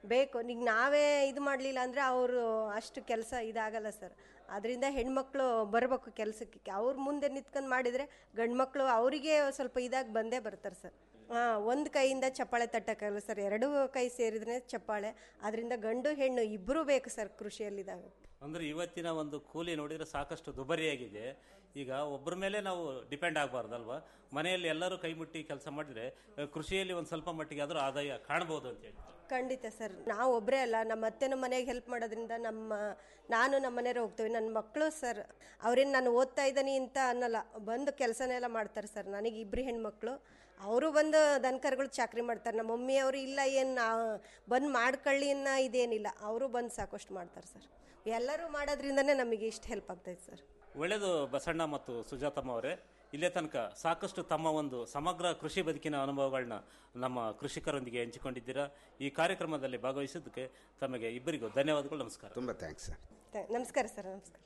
ಬೇಕು ಈಗ ನಾವೇ ಇದು ಮಾಡಲಿಲ್ಲ ಅಂದರೆ ಅವರು ಅಷ್ಟು ಕೆಲಸ ಇದಾಗಲ್ಲ ಸರ್ ಅದರಿಂದ ಹೆಣ್ಮಕ್ಳು ಬರಬೇಕು ಕೆಲಸಕ್ಕೆ ಅವ್ರ ಮುಂದೆ ನಿಂತ್ಕೊಂಡು ಮಾಡಿದರೆ ಗಂಡು ಮಕ್ಕಳು ಅವರಿಗೆ ಸ್ವಲ್ಪ ಇದಾಗಿ ಬಂದೇ ಬರ್ತಾರೆ ಸರ್ ಹಾಂ ಒಂದು ಕೈಯಿಂದ ಚಪ್ಪಾಳೆ ತಟ್ಟಕ್ಕಾಗಲ್ಲ ಸರ್ ಎರಡೂ ಕೈ ಸೇರಿದ್ರೆ ಚಪ್ಪಾಳೆ ಅದರಿಂದ ಗಂಡು ಹೆಣ್ಣು ಇಬ್ಬರೂ ಬೇಕು ಸರ್ ಕೃಷಿಯಲ್ಲಿದ್ದಾಗ ಅಂದ್ರೆ ಇವತ್ತಿನ ಒಂದು ಕೂಲಿ ನೋಡಿದ್ರೆ ಸಾಕಷ್ಟು ದುಬಾರಿಯಾಗಿದೆ ಈಗ ಒಬ್ಬರ ಮೇಲೆ ನಾವು ಡಿಪೆಂಡ್ ಆಗಬಾರ್ದಲ್ವಾ ಮನೆಯಲ್ಲಿ ಎಲ್ಲರೂ ಕೈ ಮುಟ್ಟಿ ಕೆಲಸ ಮಾಡಿದ್ರೆ ಆ, ಕೃಷಿಯಲ್ಲಿ ಒಂದು ಸ್ವಲ್ಪ ಮಟ್ಟಿಗೆ ಆದರೂ ಆದಾಯ ಕಾಣಬಹುದು ಅಂತ ಹೇಳಿ ಖಂಡಿತ ಸರ್ ನಾವು ಒಬ್ಬರೇ ಅಲ್ಲ ನಮ್ಮ ಅತ್ತೆನೂ ಮನೆಗೆ ಹೆಲ್ಪ್ ಮಾಡೋದ್ರಿಂದ ನಮ್ಮ ನಾನು ನಮ್ಮ ಮನೆಯವ್ರು ಹೋಗ್ತೇವೆ ನನ್ನ ಮಕ್ಕಳು ಸರ್ ಅವ್ರೇನು ನಾನು ಓದ್ತಾ ಇದ್ದೀನಿ ಅಂತ ಅನ್ನಲ್ಲ ಬಂದು ಕೆಲಸನೆಲ್ಲ ಮಾಡ್ತಾರೆ ಸರ್ ನನಗೆ ಇಬ್ಬರು ಹೆಣ್ಮಕ್ಳು ಅವರು ಬಂದು ದನಕರುಗಳು ಚಾಕ್ರಿ ಮಾಡ್ತಾರೆ ನಮ್ಮ ಮಮ್ಮಿ ಅವರು ಇಲ್ಲ ಏನು ಬಂದು ಮಾಡ್ಕೊಳ್ಳಿ ಅನ್ನೋ ಇದೇನಿಲ್ಲ ಅವರು ಬಂದು ಸಾಕಷ್ಟು ಮಾಡ್ತಾರೆ ಸರ್ ಎಲ್ಲರೂ ಮಾಡೋದ್ರಿಂದನೇ ನಮಗೆ ಇಷ್ಟು ಹೆಲ್ಪ್ ಆಗ್ತೈತೆ ಸರ್ ಒಳ್ಳೆಯದು ಬಸಣ್ಣ ಮತ್ತು ಸುಜಾತಮ್ಮ ಅವರೇ ಇಲ್ಲೇ ತನಕ ಸಾಕಷ್ಟು ತಮ್ಮ ಒಂದು ಸಮಗ್ರ ಕೃಷಿ ಬದುಕಿನ ಅನುಭವಗಳನ್ನ ನಮ್ಮ ಕೃಷಿಕರೊಂದಿಗೆ ಹಂಚಿಕೊಂಡಿದ್ದೀರಾ ಈ ಕಾರ್ಯಕ್ರಮದಲ್ಲಿ ಭಾಗವಹಿಸಿದ್ದಕ್ಕೆ ತಮಗೆ ಇಬ್ಬರಿಗೂ ಧನ್ಯವಾದಗಳು ನಮಸ್ಕಾರ ತುಂಬ ಥ್ಯಾಂಕ್ಸ್ ಸರ್ ಥ- ನಮಸ್ಕಾರ ಸರ್ ನಮಸ್ಕಾರ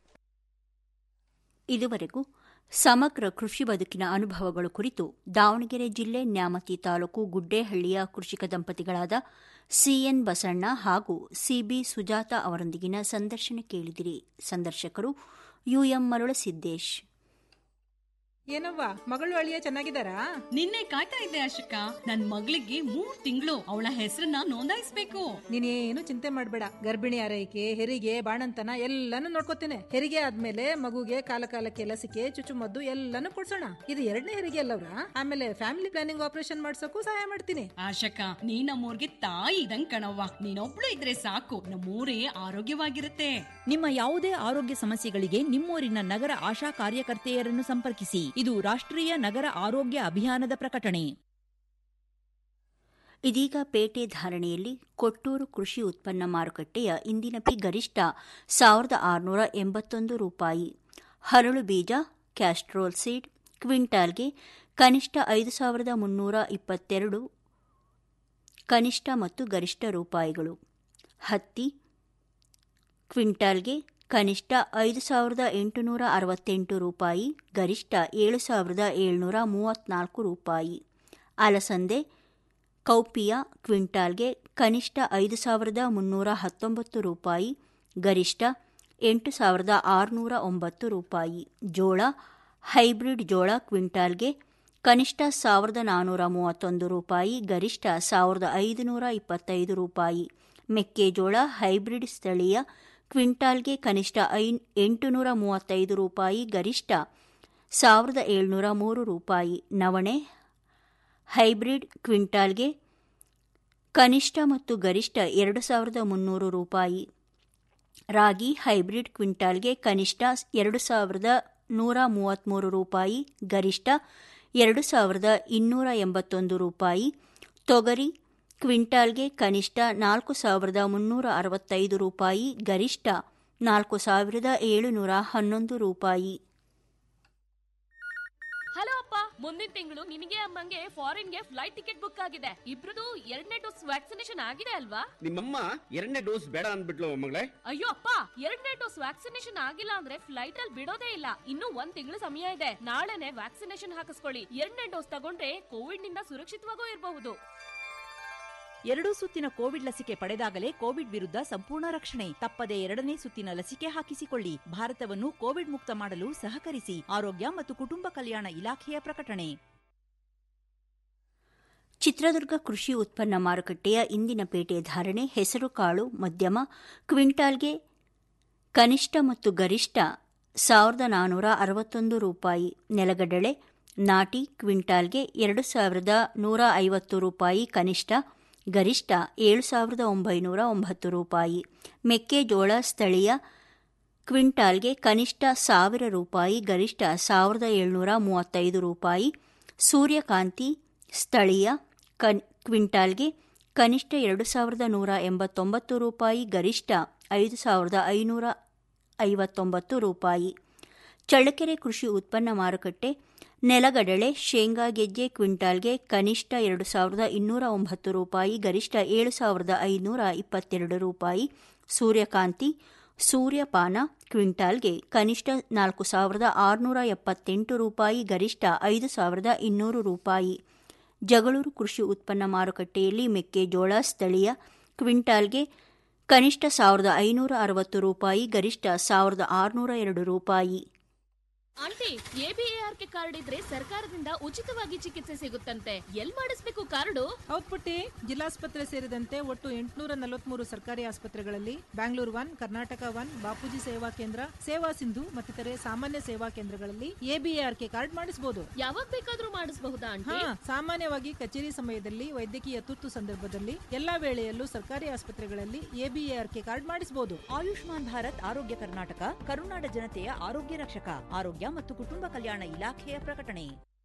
ಇದುವರೆಗೂ ಸಮಗ್ರ ಕೃಷಿ ಬದುಕಿನ ಅನುಭವಗಳು ಕುರಿತು ದಾವಣಗೆರೆ ಜಿಲ್ಲೆ ನ್ಯಾಮತಿ ತಾಲೂಕು ಗುಡ್ಡೇಹಳ್ಳಿಯ ಕೃಷಿಕ ದಂಪತಿಗಳಾದ ಸಿಎನ್ ಬಸಣ್ಣ ಹಾಗೂ ಸಿಬಿ ಸುಜಾತ ಅವರೊಂದಿಗಿನ ಸಂದರ್ಶನ ಕೇಳಿದಿರಿ ಸಂದರ್ಶಕರು ಯುಎಂ ಮರುಳಸಿದ್ದೇಶ್ ಏನವ್ವ ಮಗಳು ಅಳಿಯ ಚೆನ್ನಾಗಿದ್ದಾರಾ ನಿನ್ನೆ ಕಾಯ್ತಾ ಇದ್ದೆ ಅಶೋಕ ನನ್ ಮಗಳಿಗೆ ಮೂರ್ ತಿಂಗಳು ಅವಳ ಹೆಸರನ್ನ ನೋಂದಾಯಿಸ್ಬೇಕು ನೀನೇನು ಚಿಂತೆ ಮಾಡಬೇಡ ಗರ್ಭಿಣಿ ಆರೈಕೆ ಹೆರಿಗೆ ಬಾಣಂತನ ಎಲ್ಲಾನು ನೋಡ್ಕೋತೇನೆ ಹೆರಿಗೆ ಆದ್ಮೇಲೆ ಮಗುಗೆ ಕಾಲ ಕಾಲಕ್ಕೆ ಲಸಿಕೆ ಚುಚ್ಚುಮದ್ದು ಎಲ್ಲಾನು ಕೊಡ್ಸೋಣ ಇದು ಎರಡನೇ ಹೆರಿಗೆ ಅಲ್ಲವ್ರ ಆಮೇಲೆ ಫ್ಯಾಮಿಲಿ ಪ್ಲಾನಿಂಗ್ ಆಪರೇಷನ್ ಮಾಡ್ಸೋಕು ಸಹಾಯ ಮಾಡ್ತೀನಿ ಆಶಕ ನೀ ನಮ್ಮೂರ್ಗೆ ತಾಯಿ ಇದಂಗ್ ಕಣವ್ವ ನೀನೊಬ್ಳು ಇದ್ರೆ ಸಾಕು ನಮ್ಮೂರೇ ಆರೋಗ್ಯವಾಗಿರುತ್ತೆ ನಿಮ್ಮ ಯಾವುದೇ ಆರೋಗ್ಯ ಸಮಸ್ಯೆಗಳಿಗೆ ನಿಮ್ಮೂರಿನ ನಗರ ಆಶಾ ಕಾರ್ಯಕರ್ತೆಯರನ್ನು ಸಂಪರ್ಕಿಸಿ ಇದು ರಾಷ್ಟ್ರೀಯ ನಗರ ಆರೋಗ್ಯ ಅಭಿಯಾನದ ಪ್ರಕಟಣೆ ಇದೀಗ ಪೇಟೆ ಧಾರಣೆಯಲ್ಲಿ ಕೊಟ್ಟೂರು ಕೃಷಿ ಉತ್ಪನ್ನ ಮಾರುಕಟ್ಟೆಯ ಇಂದಿನ ಪಿ ಗರಿಷ್ಠ ಸಾವಿರದ ಆರುನೂರ ಎಂಬತ್ತೊಂದು ರೂಪಾಯಿ ಹರಳು ಬೀಜ ಕ್ಯಾಸ್ಟ್ರೋಲ್ ಸೀಡ್ ಕ್ವಿಂಟಾಲ್ಗೆ ಕನಿಷ್ಠ ಐದು ಸಾವಿರದ ಮುನ್ನೂರ ಇಪ್ಪತ್ತೆರಡು ಕನಿಷ್ಠ ಮತ್ತು ಗರಿಷ್ಠ ರೂಪಾಯಿಗಳು ಹತ್ತಿ ಕ್ವಿಂಟಾಲ್ಗೆ ಕನಿಷ್ಠ ಐದು ಸಾವಿರದ ಎಂಟುನೂರ ಅರವತ್ತೆಂಟು ರೂಪಾಯಿ ಗರಿಷ್ಠ ಏಳು ಸಾವಿರದ ಏಳುನೂರ ಮೂವತ್ತ್ನಾಲ್ಕು ರೂಪಾಯಿ ಅಲಸಂದೆ ಕೌಪಿಯ ಕ್ವಿಂಟಾಲ್ಗೆ ಕನಿಷ್ಠ ಐದು ಸಾವಿರದ ಮುನ್ನೂರ ಹತ್ತೊಂಬತ್ತು ರೂಪಾಯಿ ಗರಿಷ್ಠ ಎಂಟು ಸಾವಿರದ ಆರುನೂರ ಒಂಬತ್ತು ರೂಪಾಯಿ ಜೋಳ ಹೈಬ್ರಿಡ್ ಜೋಳ ಕ್ವಿಂಟಾಲ್ಗೆ ಕನಿಷ್ಠ ಸಾವಿರದ ನಾನ್ನೂರ ಮೂವತ್ತೊಂದು ರೂಪಾಯಿ ಗರಿಷ್ಠ ಸಾವಿರದ ಐದುನೂರ ಇಪ್ಪತ್ತೈದು ರೂಪಾಯಿ ಮೆಕ್ಕೆಜೋಳ ಹೈಬ್ರಿಡ್ ಸ್ಥಳೀಯ ಕ್ವಿಂಟಾಲ್ಗೆ ಕನಿಷ್ಠ ಐ ಎಂಟುನೂರ ಮೂವತ್ತೈದು ರೂಪಾಯಿ ಗರಿಷ್ಠ ಸಾವಿರದ ಏಳುನೂರ ಮೂರು ರೂಪಾಯಿ ನವಣೆ ಹೈಬ್ರಿಡ್ ಕ್ವಿಂಟಾಲ್ಗೆ ಕನಿಷ್ಠ ಮತ್ತು ಗರಿಷ್ಠ ಎರಡು ಸಾವಿರದ ಮುನ್ನೂರು ರೂಪಾಯಿ ರಾಗಿ ಹೈಬ್ರಿಡ್ ಕ್ವಿಂಟಾಲ್ಗೆ ಕನಿಷ್ಠ ಎರಡು ಸಾವಿರದ ನೂರ ಮೂವತ್ತ್ಮೂರು ರೂಪಾಯಿ ಗರಿಷ್ಠ ಎರಡು ಸಾವಿರದ ಇನ್ನೂರ ಎಂಬತ್ತೊಂದು ರೂಪಾಯಿ ತೊಗರಿ ಕ್ವಿಂಟಾಲ್ಗೆ ಕನಿಷ್ಠ ನಾಲ್ಕು ಸಾವಿರದ ಮುನ್ನೂರ ಅರವತ್ತೈದು ರೂಪಾಯಿ ಗರಿಷ್ಠ ನಾಲ್ಕು ಸಾವಿರದ ಏಳುನೂರ ಹನ್ನೊಂದು ರೂಪಾಯಿ ಹಲೋ ಅಪ್ಪ ಮುಂದಿನ ತಿಂಗಳು ನಿನಗೆ ಅಮ್ಮಂಗೆ ಫಾರಿನ್ಗೆ ಫ್ಲೈಟ್ ಟಿಕೆಟ್ ಬುಕ್ ಆಗಿದೆ ಇಬ್ರದು ಎರಡನೇ ಡೋಸ್ ವ್ಯಾಕ್ಸಿನೇಷನ್ ಆಗಿದೆ ಅಲ್ವಾ ನಿಮ್ಮಮ್ಮ ಎರಡನೇ ಡೋಸ್ ಬೇಡ ಅಂದ್ಬಿಟ್ಲು ಮಗಳೇ ಅಯ್ಯೋ ಅಪ್ಪ ಎರಡನೇ ಡೋಸ್ ವ್ಯಾಕ್ಸಿನೇಷನ್ ಆಗಿಲ್ಲ ಅಂದ್ರೆ ಫ್ಲೈಟ್ ಅಲ್ಲಿ ಬಿಡೋದೇ ಇಲ್ಲ ಇನ್ನು ಒಂದ್ ತಿಂಗಳು ಸಮಯ ಇದೆ ನಾಳೆನೆ ವ್ಯಾಕ್ಸಿನೇಷನ್ ಹಾಕಿಸ್ಕೊಳ್ಳಿ ಎರಡನೇ ಡೋಸ್ ತಗೊಂಡ್ರೆ ಕೋವಿಡ್ ನಿಂದ ಸುರಕ್ಷಿತವಾಗೂ ಇರಬಹುದು ಎರಡೂ ಸುತ್ತಿನ ಕೋವಿಡ್ ಲಸಿಕೆ ಪಡೆದಾಗಲೇ ಕೋವಿಡ್ ವಿರುದ್ಧ ಸಂಪೂರ್ಣ ರಕ್ಷಣೆ ತಪ್ಪದೆ ಎರಡನೇ ಸುತ್ತಿನ ಲಸಿಕೆ ಹಾಕಿಸಿಕೊಳ್ಳಿ ಭಾರತವನ್ನು ಕೋವಿಡ್ ಮುಕ್ತ ಮಾಡಲು ಸಹಕರಿಸಿ ಆರೋಗ್ಯ ಮತ್ತು ಕುಟುಂಬ ಕಲ್ಯಾಣ ಇಲಾಖೆಯ ಪ್ರಕಟಣೆ ಚಿತ್ರದುರ್ಗ ಕೃಷಿ ಉತ್ಪನ್ನ ಮಾರುಕಟ್ಟೆಯ ಇಂದಿನ ಪೇಟೆ ಧಾರಣೆ ಹೆಸರುಕಾಳು ಮಧ್ಯಮ ಕ್ವಿಂಟಾಲ್ಗೆ ಕನಿಷ್ಠ ಮತ್ತು ಗರಿಷ್ಠ ಸಾವಿರದ ನಾನ್ನೂರ ಅರವತ್ತೊಂದು ರೂಪಾಯಿ ನೆಲಗಡಲೆ ನಾಟಿ ಕ್ವಿಂಟಾಲ್ಗೆ ಎರಡು ಸಾವಿರದ ನೂರ ಐವತ್ತು ರೂಪಾಯಿ ಕನಿಷ್ಠ ಗರಿಷ್ಠ ಏಳು ಸಾವಿರದ ಒಂಬೈನೂರ ಒಂಬತ್ತು ರೂಪಾಯಿ ಮೆಕ್ಕೆಜೋಳ ಸ್ಥಳೀಯ ಕ್ವಿಂಟಾಲ್ಗೆ ಕನಿಷ್ಠ ಸಾವಿರ ರೂಪಾಯಿ ಗರಿಷ್ಠ ಸಾವಿರದ ಏಳುನೂರ ಮೂವತ್ತೈದು ರೂಪಾಯಿ ಸೂರ್ಯಕಾಂತಿ ಸ್ಥಳೀಯ ಕನ್ ಕ್ವಿಂಟಾಲ್ಗೆ ಕನಿಷ್ಠ ಎರಡು ಸಾವಿರದ ನೂರ ಎಂಬತ್ತೊಂಬತ್ತು ರೂಪಾಯಿ ಗರಿಷ್ಠ ಐದು ಸಾವಿರದ ಐನೂರ ಐವತ್ತೊಂಬತ್ತು ರೂಪಾಯಿ ಚಳ್ಳಕೆರೆ ಕೃಷಿ ಉತ್ಪನ್ನ ಮಾರುಕಟ್ಟೆ ನೆಲಗಡಲೆ ಶೇಂಗಾ ಗೆಜ್ಜೆ ಕ್ವಿಂಟಾಲ್ಗೆ ಕನಿಷ್ಠ ಎರಡು ಸಾವಿರದ ಇನ್ನೂರ ಒಂಬತ್ತು ರೂಪಾಯಿ ಗರಿಷ್ಠ ಏಳು ಸಾವಿರದ ಐನೂರ ಇಪ್ಪತ್ತೆರಡು ರೂಪಾಯಿ ಸೂರ್ಯಕಾಂತಿ ಸೂರ್ಯಪಾನ ಕ್ವಿಂಟಾಲ್ಗೆ ಕನಿಷ್ಠ ನಾಲ್ಕು ಸಾವಿರದ ಆರುನೂರ ಎಪ್ಪತ್ತೆಂಟು ರೂಪಾಯಿ ಗರಿಷ್ಠ ಐದು ಸಾವಿರದ ಇನ್ನೂರು ರೂಪಾಯಿ ಜಗಳೂರು ಕೃಷಿ ಉತ್ಪನ್ನ ಮಾರುಕಟ್ಟೆಯಲ್ಲಿ ಮೆಕ್ಕೆಜೋಳ ಸ್ಥಳೀಯ ಕ್ವಿಂಟಾಲ್ಗೆ ಕನಿಷ್ಠ ಸಾವಿರದ ಐನೂರ ಅರವತ್ತು ರೂಪಾಯಿ ಗರಿಷ್ಠ ಸಾವಿರದ ಆರುನೂರ ಎರಡು ರೂಪಾಯಿ ಆಂಟಿ ಎಬಿಎಆರ್ಕೆ ಕಾರ್ಡ್ ಇದ್ರೆ ಸರ್ಕಾರದಿಂದ ಉಚಿತವಾಗಿ ಚಿಕಿತ್ಸೆ ಸಿಗುತ್ತಂತೆ ಎಲ್ ಮಾಡಿಸ್ಬೇಕು ಕಾರ್ಡು ಹೌದ್ ಪುಟ್ಟಿ ಜಿಲ್ಲಾಸ್ಪತ್ರೆ ಸೇರಿದಂತೆ ಒಟ್ಟು ಎಂಟುನೂರ ನಲವತ್ಮೂರು ಸರ್ಕಾರಿ ಆಸ್ಪತ್ರೆಗಳಲ್ಲಿ ಬ್ಯಾಂಗ್ಳೂರ್ ಒನ್ ಕರ್ನಾಟಕ ಒನ್ ಬಾಪೂಜಿ ಸೇವಾ ಕೇಂದ್ರ ಸೇವಾ ಸಿಂಧು ಮತ್ತಿತರೆ ಸಾಮಾನ್ಯ ಸೇವಾ ಕೇಂದ್ರಗಳಲ್ಲಿ ಎಬಿಎಆರ್ಕೆ ಕಾರ್ಡ್ ಮಾಡಿಸಬಹುದು ಯಾವಾಗ ಬೇಕಾದ್ರೂ ಮಾಡಿಸಬಹುದಾ ಆಂಟಿ ಹಾ ಸಾಮಾನ್ಯವಾಗಿ ಕಚೇರಿ ಸಮಯದಲ್ಲಿ ವೈದ್ಯಕೀಯ ತುರ್ತು ಸಂದರ್ಭದಲ್ಲಿ ಎಲ್ಲಾ ವೇಳೆಯಲ್ಲೂ ಸರ್ಕಾರಿ ಆಸ್ಪತ್ರೆಗಳಲ್ಲಿ ಎಬಿಎಆರ್ಕೆ ಕಾರ್ಡ್ ಮಾಡಿಸಬಹುದು ಆಯುಷ್ಮಾನ್ ಭಾರತ್ ಆರೋಗ್ಯ ಕರ್ನಾಟಕ ಕರುನಾಡ ಜನತೆಯ ಆರೋಗ್ಯ ರಕ್ಷಕ ಆರೋಗ್ಯ ಮತ್ತು ಕುಟುಂಬ ಕಲ್ಯಾಣ ಇಲಾಖೆಯ ಪ್ರಕಟಣೆ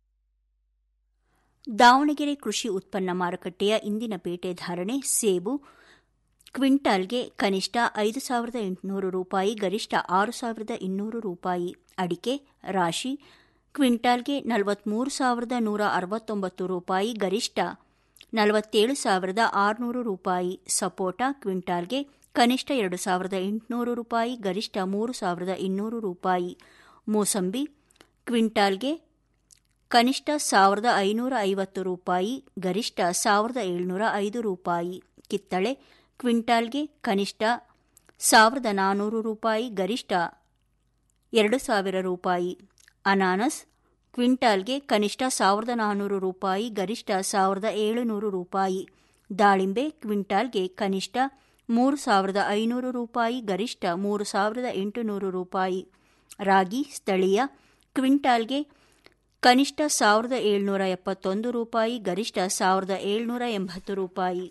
ದಾವಣಗೆರೆ ಕೃಷಿ ಉತ್ಪನ್ನ ಮಾರುಕಟ್ಟೆಯ ಇಂದಿನ ಪೇಟೆ ಧಾರಣೆ ಸೇಬು ಕ್ವಿಂಟಾಲ್ಗೆ ಕನಿಷ್ಠ ಐದು ಸಾವಿರದ ಎಂಟುನೂರು ರೂಪಾಯಿ ಗರಿಷ್ಠ ಆರು ಸಾವಿರದ ಇನ್ನೂರು ರೂಪಾಯಿ ಅಡಿಕೆ ರಾಶಿ ಕ್ವಿಂಟಾಲ್ಗೆ ನಲವತ್ಮೂರು ಸಾವಿರದ ನೂರ ಅರವತ್ತೊಂಬತ್ತು ರೂಪಾಯಿ ಗರಿಷ್ಠ ನಲವತ್ತೇಳು ಸಾವಿರದ ಆರುನೂರು ರೂಪಾಯಿ ಸಪೋಟ ಕ್ವಿಂಟಾಲ್ಗೆ ಕನಿಷ್ಠ ಎರಡು ಸಾವಿರದ ಎಂಟುನೂರು ರೂಪಾಯಿ ಗರಿಷ್ಠ ಮೂರು ಸಾವಿರದ ಇನ್ನೂರು ರೂಪಾಯಿ ಮೂಸಂಬಿ ಕ್ವಿಂಟಾಲ್ಗೆ ಕನಿಷ್ಠ ಸಾವಿರದ ಐನೂರ ಐವತ್ತು ರೂಪಾಯಿ ಗರಿಷ್ಠ ಸಾವಿರದ ಏಳುನೂರ ಐದು ರೂಪಾಯಿ ಕಿತ್ತಳೆ ಕ್ವಿಂಟಾಲ್ಗೆ ಕನಿಷ್ಠ ಸಾವಿರದ ನಾನ್ನೂರು ರೂಪಾಯಿ ಗರಿಷ್ಠ ಎರಡು ಸಾವಿರ ರೂಪಾಯಿ ಅನಾನಸ್ ಕ್ವಿಂಟಾಲ್ಗೆ ಕನಿಷ್ಠ ಸಾವಿರದ ನಾನ್ನೂರು ರೂಪಾಯಿ ಗರಿಷ್ಠ ಸಾವಿರದ ಏಳುನೂರು ರೂಪಾಯಿ ದಾಳಿಂಬೆ ಕ್ವಿಂಟಾಲ್ಗೆ ಕನಿಷ್ಠ ಮೂರು ಸಾವಿರದ ಐನೂರು ರೂಪಾಯಿ ಗರಿಷ್ಠ ಮೂರು ಸಾವಿರದ ಎಂಟುನೂರು ರೂಪಾಯಿ ರಾಗಿ ಸ್ಥಳೀಯ ಕ್ವಿಂಟಾಲ್ಗೆ ಕನಿಷ್ಠ ಸಾವಿರದ ಏಳ್ನೂರ ಎಪ್ಪತ್ತೊಂದು ರೂಪಾಯಿ ಗರಿಷ್ಠ ಸಾವಿರದ ಏಳ್ನೂರ ಎಂಬತ್ತು ರೂಪಾಯಿ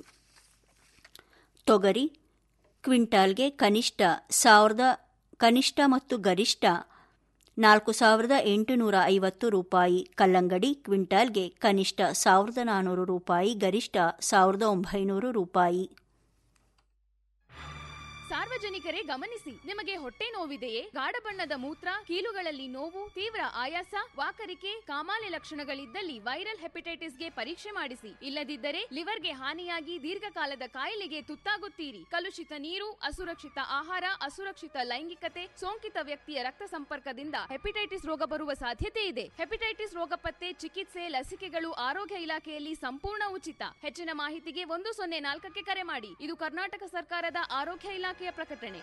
ತೊಗರಿ ಕ್ವಿಂಟಾಲ್ಗೆ ಕನಿಷ್ಠ ಸಾವಿರದ ಕನಿಷ್ಠ ಮತ್ತು ಗರಿಷ್ಠ ನಾಲ್ಕು ಸಾವಿರದ ಎಂಟುನೂರ ಐವತ್ತು ರೂಪಾಯಿ ಕಲ್ಲಂಗಡಿ ಕ್ವಿಂಟಾಲ್ಗೆ ಕನಿಷ್ಠ ಸಾವಿರದ ನಾನ್ನೂರು ರೂಪಾಯಿ ಗರಿಷ್ಠ ಸಾವಿರದ ಒಂಬೈನೂರು ರೂಪಾಯಿ ಸಾರ್ವಜನಿಕರೇ ಗಮನಿಸಿ ನಿಮಗೆ ಹೊಟ್ಟೆ ನೋವಿದೆಯೇ ಗಾಢ ಬಣ್ಣದ ಮೂತ್ರ ಕೀಲುಗಳಲ್ಲಿ ನೋವು ತೀವ್ರ ಆಯಾಸ ವಾಕರಿಕೆ ಕಾಮಾಲೆ ಲಕ್ಷಣಗಳಿದ್ದಲ್ಲಿ ವೈರಲ್ ಹೆಪಟೈಟಿಸ್ಗೆ ಪರೀಕ್ಷೆ ಮಾಡಿಸಿ ಇಲ್ಲದಿದ್ದರೆ ಲಿವರ್ಗೆ ಹಾನಿಯಾಗಿ ದೀರ್ಘಕಾಲದ ಕಾಯಿಲೆಗೆ ತುತ್ತಾಗುತ್ತೀರಿ ಕಲುಷಿತ ನೀರು ಅಸುರಕ್ಷಿತ ಆಹಾರ ಅಸುರಕ್ಷಿತ ಲೈಂಗಿಕತೆ ಸೋಂಕಿತ ವ್ಯಕ್ತಿಯ ರಕ್ತ ಸಂಪರ್ಕದಿಂದ ಹೆಪಟೈಟಿಸ್ ರೋಗ ಬರುವ ಸಾಧ್ಯತೆ ಇದೆ ಹೆಪಟೈಟಿಸ್ ರೋಗ ಪತ್ತೆ ಚಿಕಿತ್ಸೆ ಲಸಿಕೆಗಳು ಆರೋಗ್ಯ ಇಲಾಖೆಯಲ್ಲಿ ಸಂಪೂರ್ಣ ಉಚಿತ ಹೆಚ್ಚಿನ ಮಾಹಿತಿಗೆ ಒಂದು ಸೊನ್ನೆ ನಾಲ್ಕಕ್ಕೆ ಕರೆ ಮಾಡಿ ಇದು ಕರ್ನಾಟಕ ಸರ್ಕಾರದ ಆರೋಗ್ಯ ಇಲಾಖೆಯ ಪ್ರಕಟಣೆ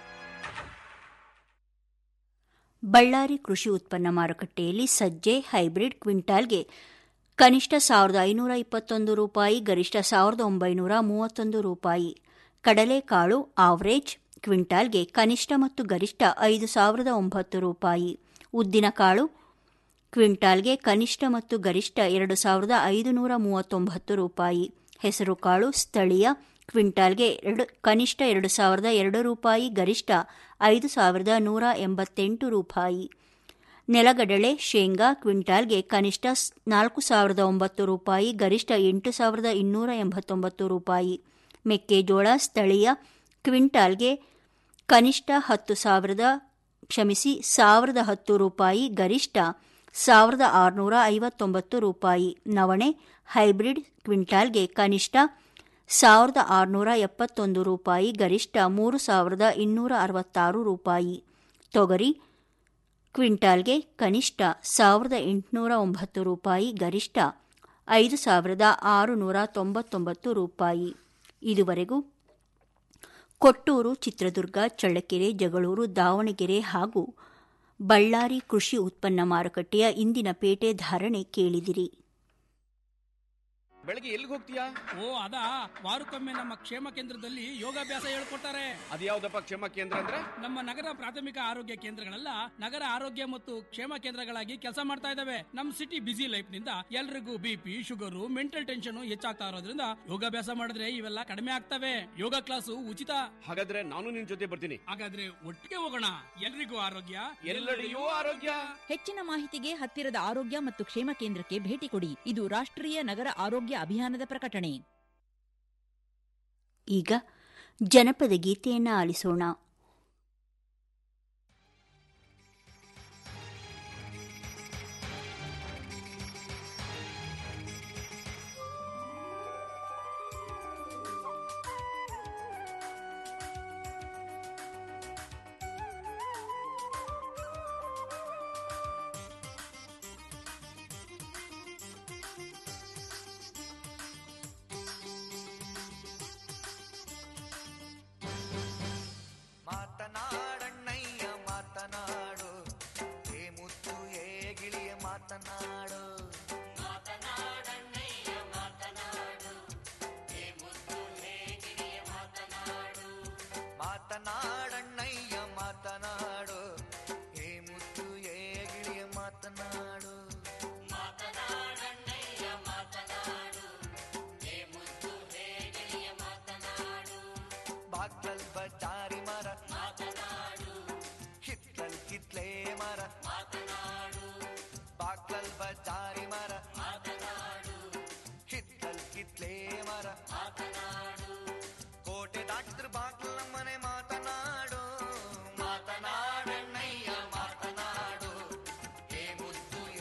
ಬಳ್ಳಾರಿ ಕೃಷಿ ಉತ್ಪನ್ನ ಮಾರುಕಟ್ಟೆಯಲ್ಲಿ ಸಜ್ಜೆ ಹೈಬ್ರಿಡ್ ಕ್ವಿಂಟಾಲ್ಗೆ ಕನಿಷ್ಠ ಸಾವಿರದ ಐನೂರ ಇಪ್ಪತ್ತೊಂದು ರೂಪಾಯಿ ಗರಿಷ್ಠ ಸಾವಿರದ ಒಂಬೈನೂರ ಮೂವತ್ತೊಂದು ರೂಪಾಯಿ ಕಡಲೆಕಾಳು ಆವರೇಜ್ ಕ್ವಿಂಟಾಲ್ಗೆ ಕನಿಷ್ಠ ಮತ್ತು ಗರಿಷ್ಠ ಐದು ಸಾವಿರದ ಒಂಬತ್ತು ರೂಪಾಯಿ ಉದ್ದಿನಕಾಳು ಕ್ವಿಂಟಾಲ್ಗೆ ಕನಿಷ್ಠ ಮತ್ತು ಗರಿಷ್ಠ ಎರಡು ಸಾವಿರದ ಐದುನೂರ ಮೂವತ್ತೊಂಬತ್ತು ರೂಪಾಯಿ ಹೆಸರುಕಾಳು ಸ್ಥಳೀಯ ಕ್ವಿಂಟಾಲ್ಗೆ ಎರಡು ಕನಿಷ್ಠ ಎರಡು ಸಾವಿರದ ಎರಡು ರೂಪಾಯಿ ಗರಿಷ್ಠ ಐದು ಸಾವಿರದ ನೂರ ಎಂಬತ್ತೆಂಟು ರೂಪಾಯಿ ನೆಲಗಡಲೆ ಶೇಂಗಾ ಕ್ವಿಂಟಾಲ್ಗೆ ಕನಿಷ್ಠ ನಾಲ್ಕು ಸಾವಿರದ ಒಂಬತ್ತು ರೂಪಾಯಿ ಗರಿಷ್ಠ ಎಂಟು ಸಾವಿರದ ಇನ್ನೂರ ಎಂಬತ್ತೊಂಬತ್ತು ರೂಪಾಯಿ ಮೆಕ್ಕೆಜೋಳ ಸ್ಥಳೀಯ ಕ್ವಿಂಟಾಲ್ಗೆ ಕನಿಷ್ಠ ಹತ್ತು ಸಾವಿರದ ಕ್ಷಮಿಸಿ ಸಾವಿರದ ಹತ್ತು ರೂಪಾಯಿ ಗರಿಷ್ಠ ಸಾವಿರದ ಆರುನೂರ ಐವತ್ತೊಂಬತ್ತು ರೂಪಾಯಿ ನವಣೆ ಹೈಬ್ರಿಡ್ ಕ್ವಿಂಟಾಲ್ಗೆ ಕನಿಷ್ಠ ಸಾವಿರದ ಆರುನೂರ ಎಪ್ಪತ್ತೊಂದು ರೂಪಾಯಿ ಗರಿಷ್ಠ ಮೂರು ಸಾವಿರದ ಇನ್ನೂರ ಅರವತ್ತಾರು ರೂಪಾಯಿ ತೊಗರಿ ಕ್ವಿಂಟಾಲ್ಗೆ ಕನಿಷ್ಠ ಸಾವಿರದ ಎಂಟುನೂರ ಒಂಬತ್ತು ರೂಪಾಯಿ ಗರಿಷ್ಠ ಐದು ಸಾವಿರದ ಆರುನೂರ ತೊಂಬತ್ತೊಂಬತ್ತು ರೂಪಾಯಿ ಇದುವರೆಗೂ ಕೊಟ್ಟೂರು ಚಿತ್ರದುರ್ಗ ಚಳ್ಳಕೆರೆ ಜಗಳೂರು ದಾವಣಗೆರೆ ಹಾಗೂ ಬಳ್ಳಾರಿ ಕೃಷಿ ಉತ್ಪನ್ನ ಮಾರುಕಟ್ಟೆಯ ಇಂದಿನ ಪೇಟೆ ಧಾರಣೆ ಕೇಳಿದಿರಿ ಬೆಳಗ್ಗೆ ಎಲ್ಲಿಗೆ ಹೋಗ್ತೀಯಾ ಓ ಅದಾ ವಾರಕ್ಕೊಮ್ಮೆ ನಮ್ಮ ಕ್ಷೇಮ ಕೇಂದ್ರದಲ್ಲಿ ಯೋಗಾಭ್ಯಾಸ ಹೇಳ್ಕೊಡ್ತಾರೆ ಅದ್ಯಾವ್ದಪ್ಪ ಕ್ಷೇಮ ಕೇಂದ್ರ ಅಂದ್ರೆ ನಮ್ಮ ನಗರ ಪ್ರಾಥಮಿಕ ಆರೋಗ್ಯ ಕೇಂದ್ರಗಳೆಲ್ಲ ನಗರ ಆರೋಗ್ಯ ಮತ್ತು ಕ್ಷೇಮ ಕೇಂದ್ರಗಳಾಗಿ ಕೆಲಸ ಮಾಡ್ತಾ ಇದಾವೆ ನಮ್ ಸಿಟಿ ಬಿಸಿ ಲೈಫ್ ನಿಂದ ಎಲ್ರಿಗೂ ಬಿಪಿ ಶುಗರು ಮೆಂಟಲ್ ಟೆನ್ಷನ್ ಹೆಚ್ಚಾಗ್ತಾ ಇರೋದ್ರಿಂದ ಯೋಗಾಭ್ಯಾಸ ಮಾಡಿದ್ರೆ ಇವೆಲ್ಲ ಕಡಿಮೆ ಆಗ್ತವೆ ಯೋಗ ಕ್ಲಾಸು ಉಚಿತ ಹಾಗಾದ್ರೆ ನಾನು ನಿನ್ ಜೊತೆ ಬರ್ತೀನಿ ಹಾಗಾದ್ರೆ ಒಟ್ಟಿಗೆ ಹೋಗೋಣ ಎಲ್ರಿಗೂ ಆರೋಗ್ಯ ಎಲ್ಲೆಡೆಯೂ ಆರೋಗ್ಯ ಹೆಚ್ಚಿನ ಮಾಹಿತಿಗೆ ಹತ್ತಿರದ ಆರೋಗ್ಯ ಮತ್ತು ಕ್ಷೇಮ ಕೇಂದ್ರಕ್ಕೆ ಭೇಟಿ ಕೊಡಿ ಇದು ರಾಷ್ಟ್ರೀಯ ನಗರ ಆರೋಗ್ಯ ಅಭಿಯಾನದ ಪ್ರಕಟಣೆ ಈಗ ಜನಪದ ಗೀತೆಯನ್ನು ಆಲಿಸೋಣ ಮಾತನಾಡು ಮಾತನಾಡಣ್ಣಯ್ಯ ಮಾತನಾಡು ಹೇ ಮುದ್ದು ಹೇಗಿದೆಯ ಮಾತನಾಡು ಮಾತನಾಡಣ್ಣಯ್ಯ ಮಾತನಾಡು ಹೇ ಮುದ್ದು ಹೇಗಿಳಿಯ ಮಾತನಾಡು ಮಾತನಾಡಣ್ಣಯ್ಯ ಮಾತನಾಡು ಹೇ ಮುದ್ದು ಹೇಗಿಳಿಯ ಮಾತನಾಡು ಬಾಗ್ಲಲ್ ಬಚಾರಿ ಮರ ಮಾತನಾಡು ಹಿತ್ತಲ್ ಕಿತ್ಲೆ ಮರ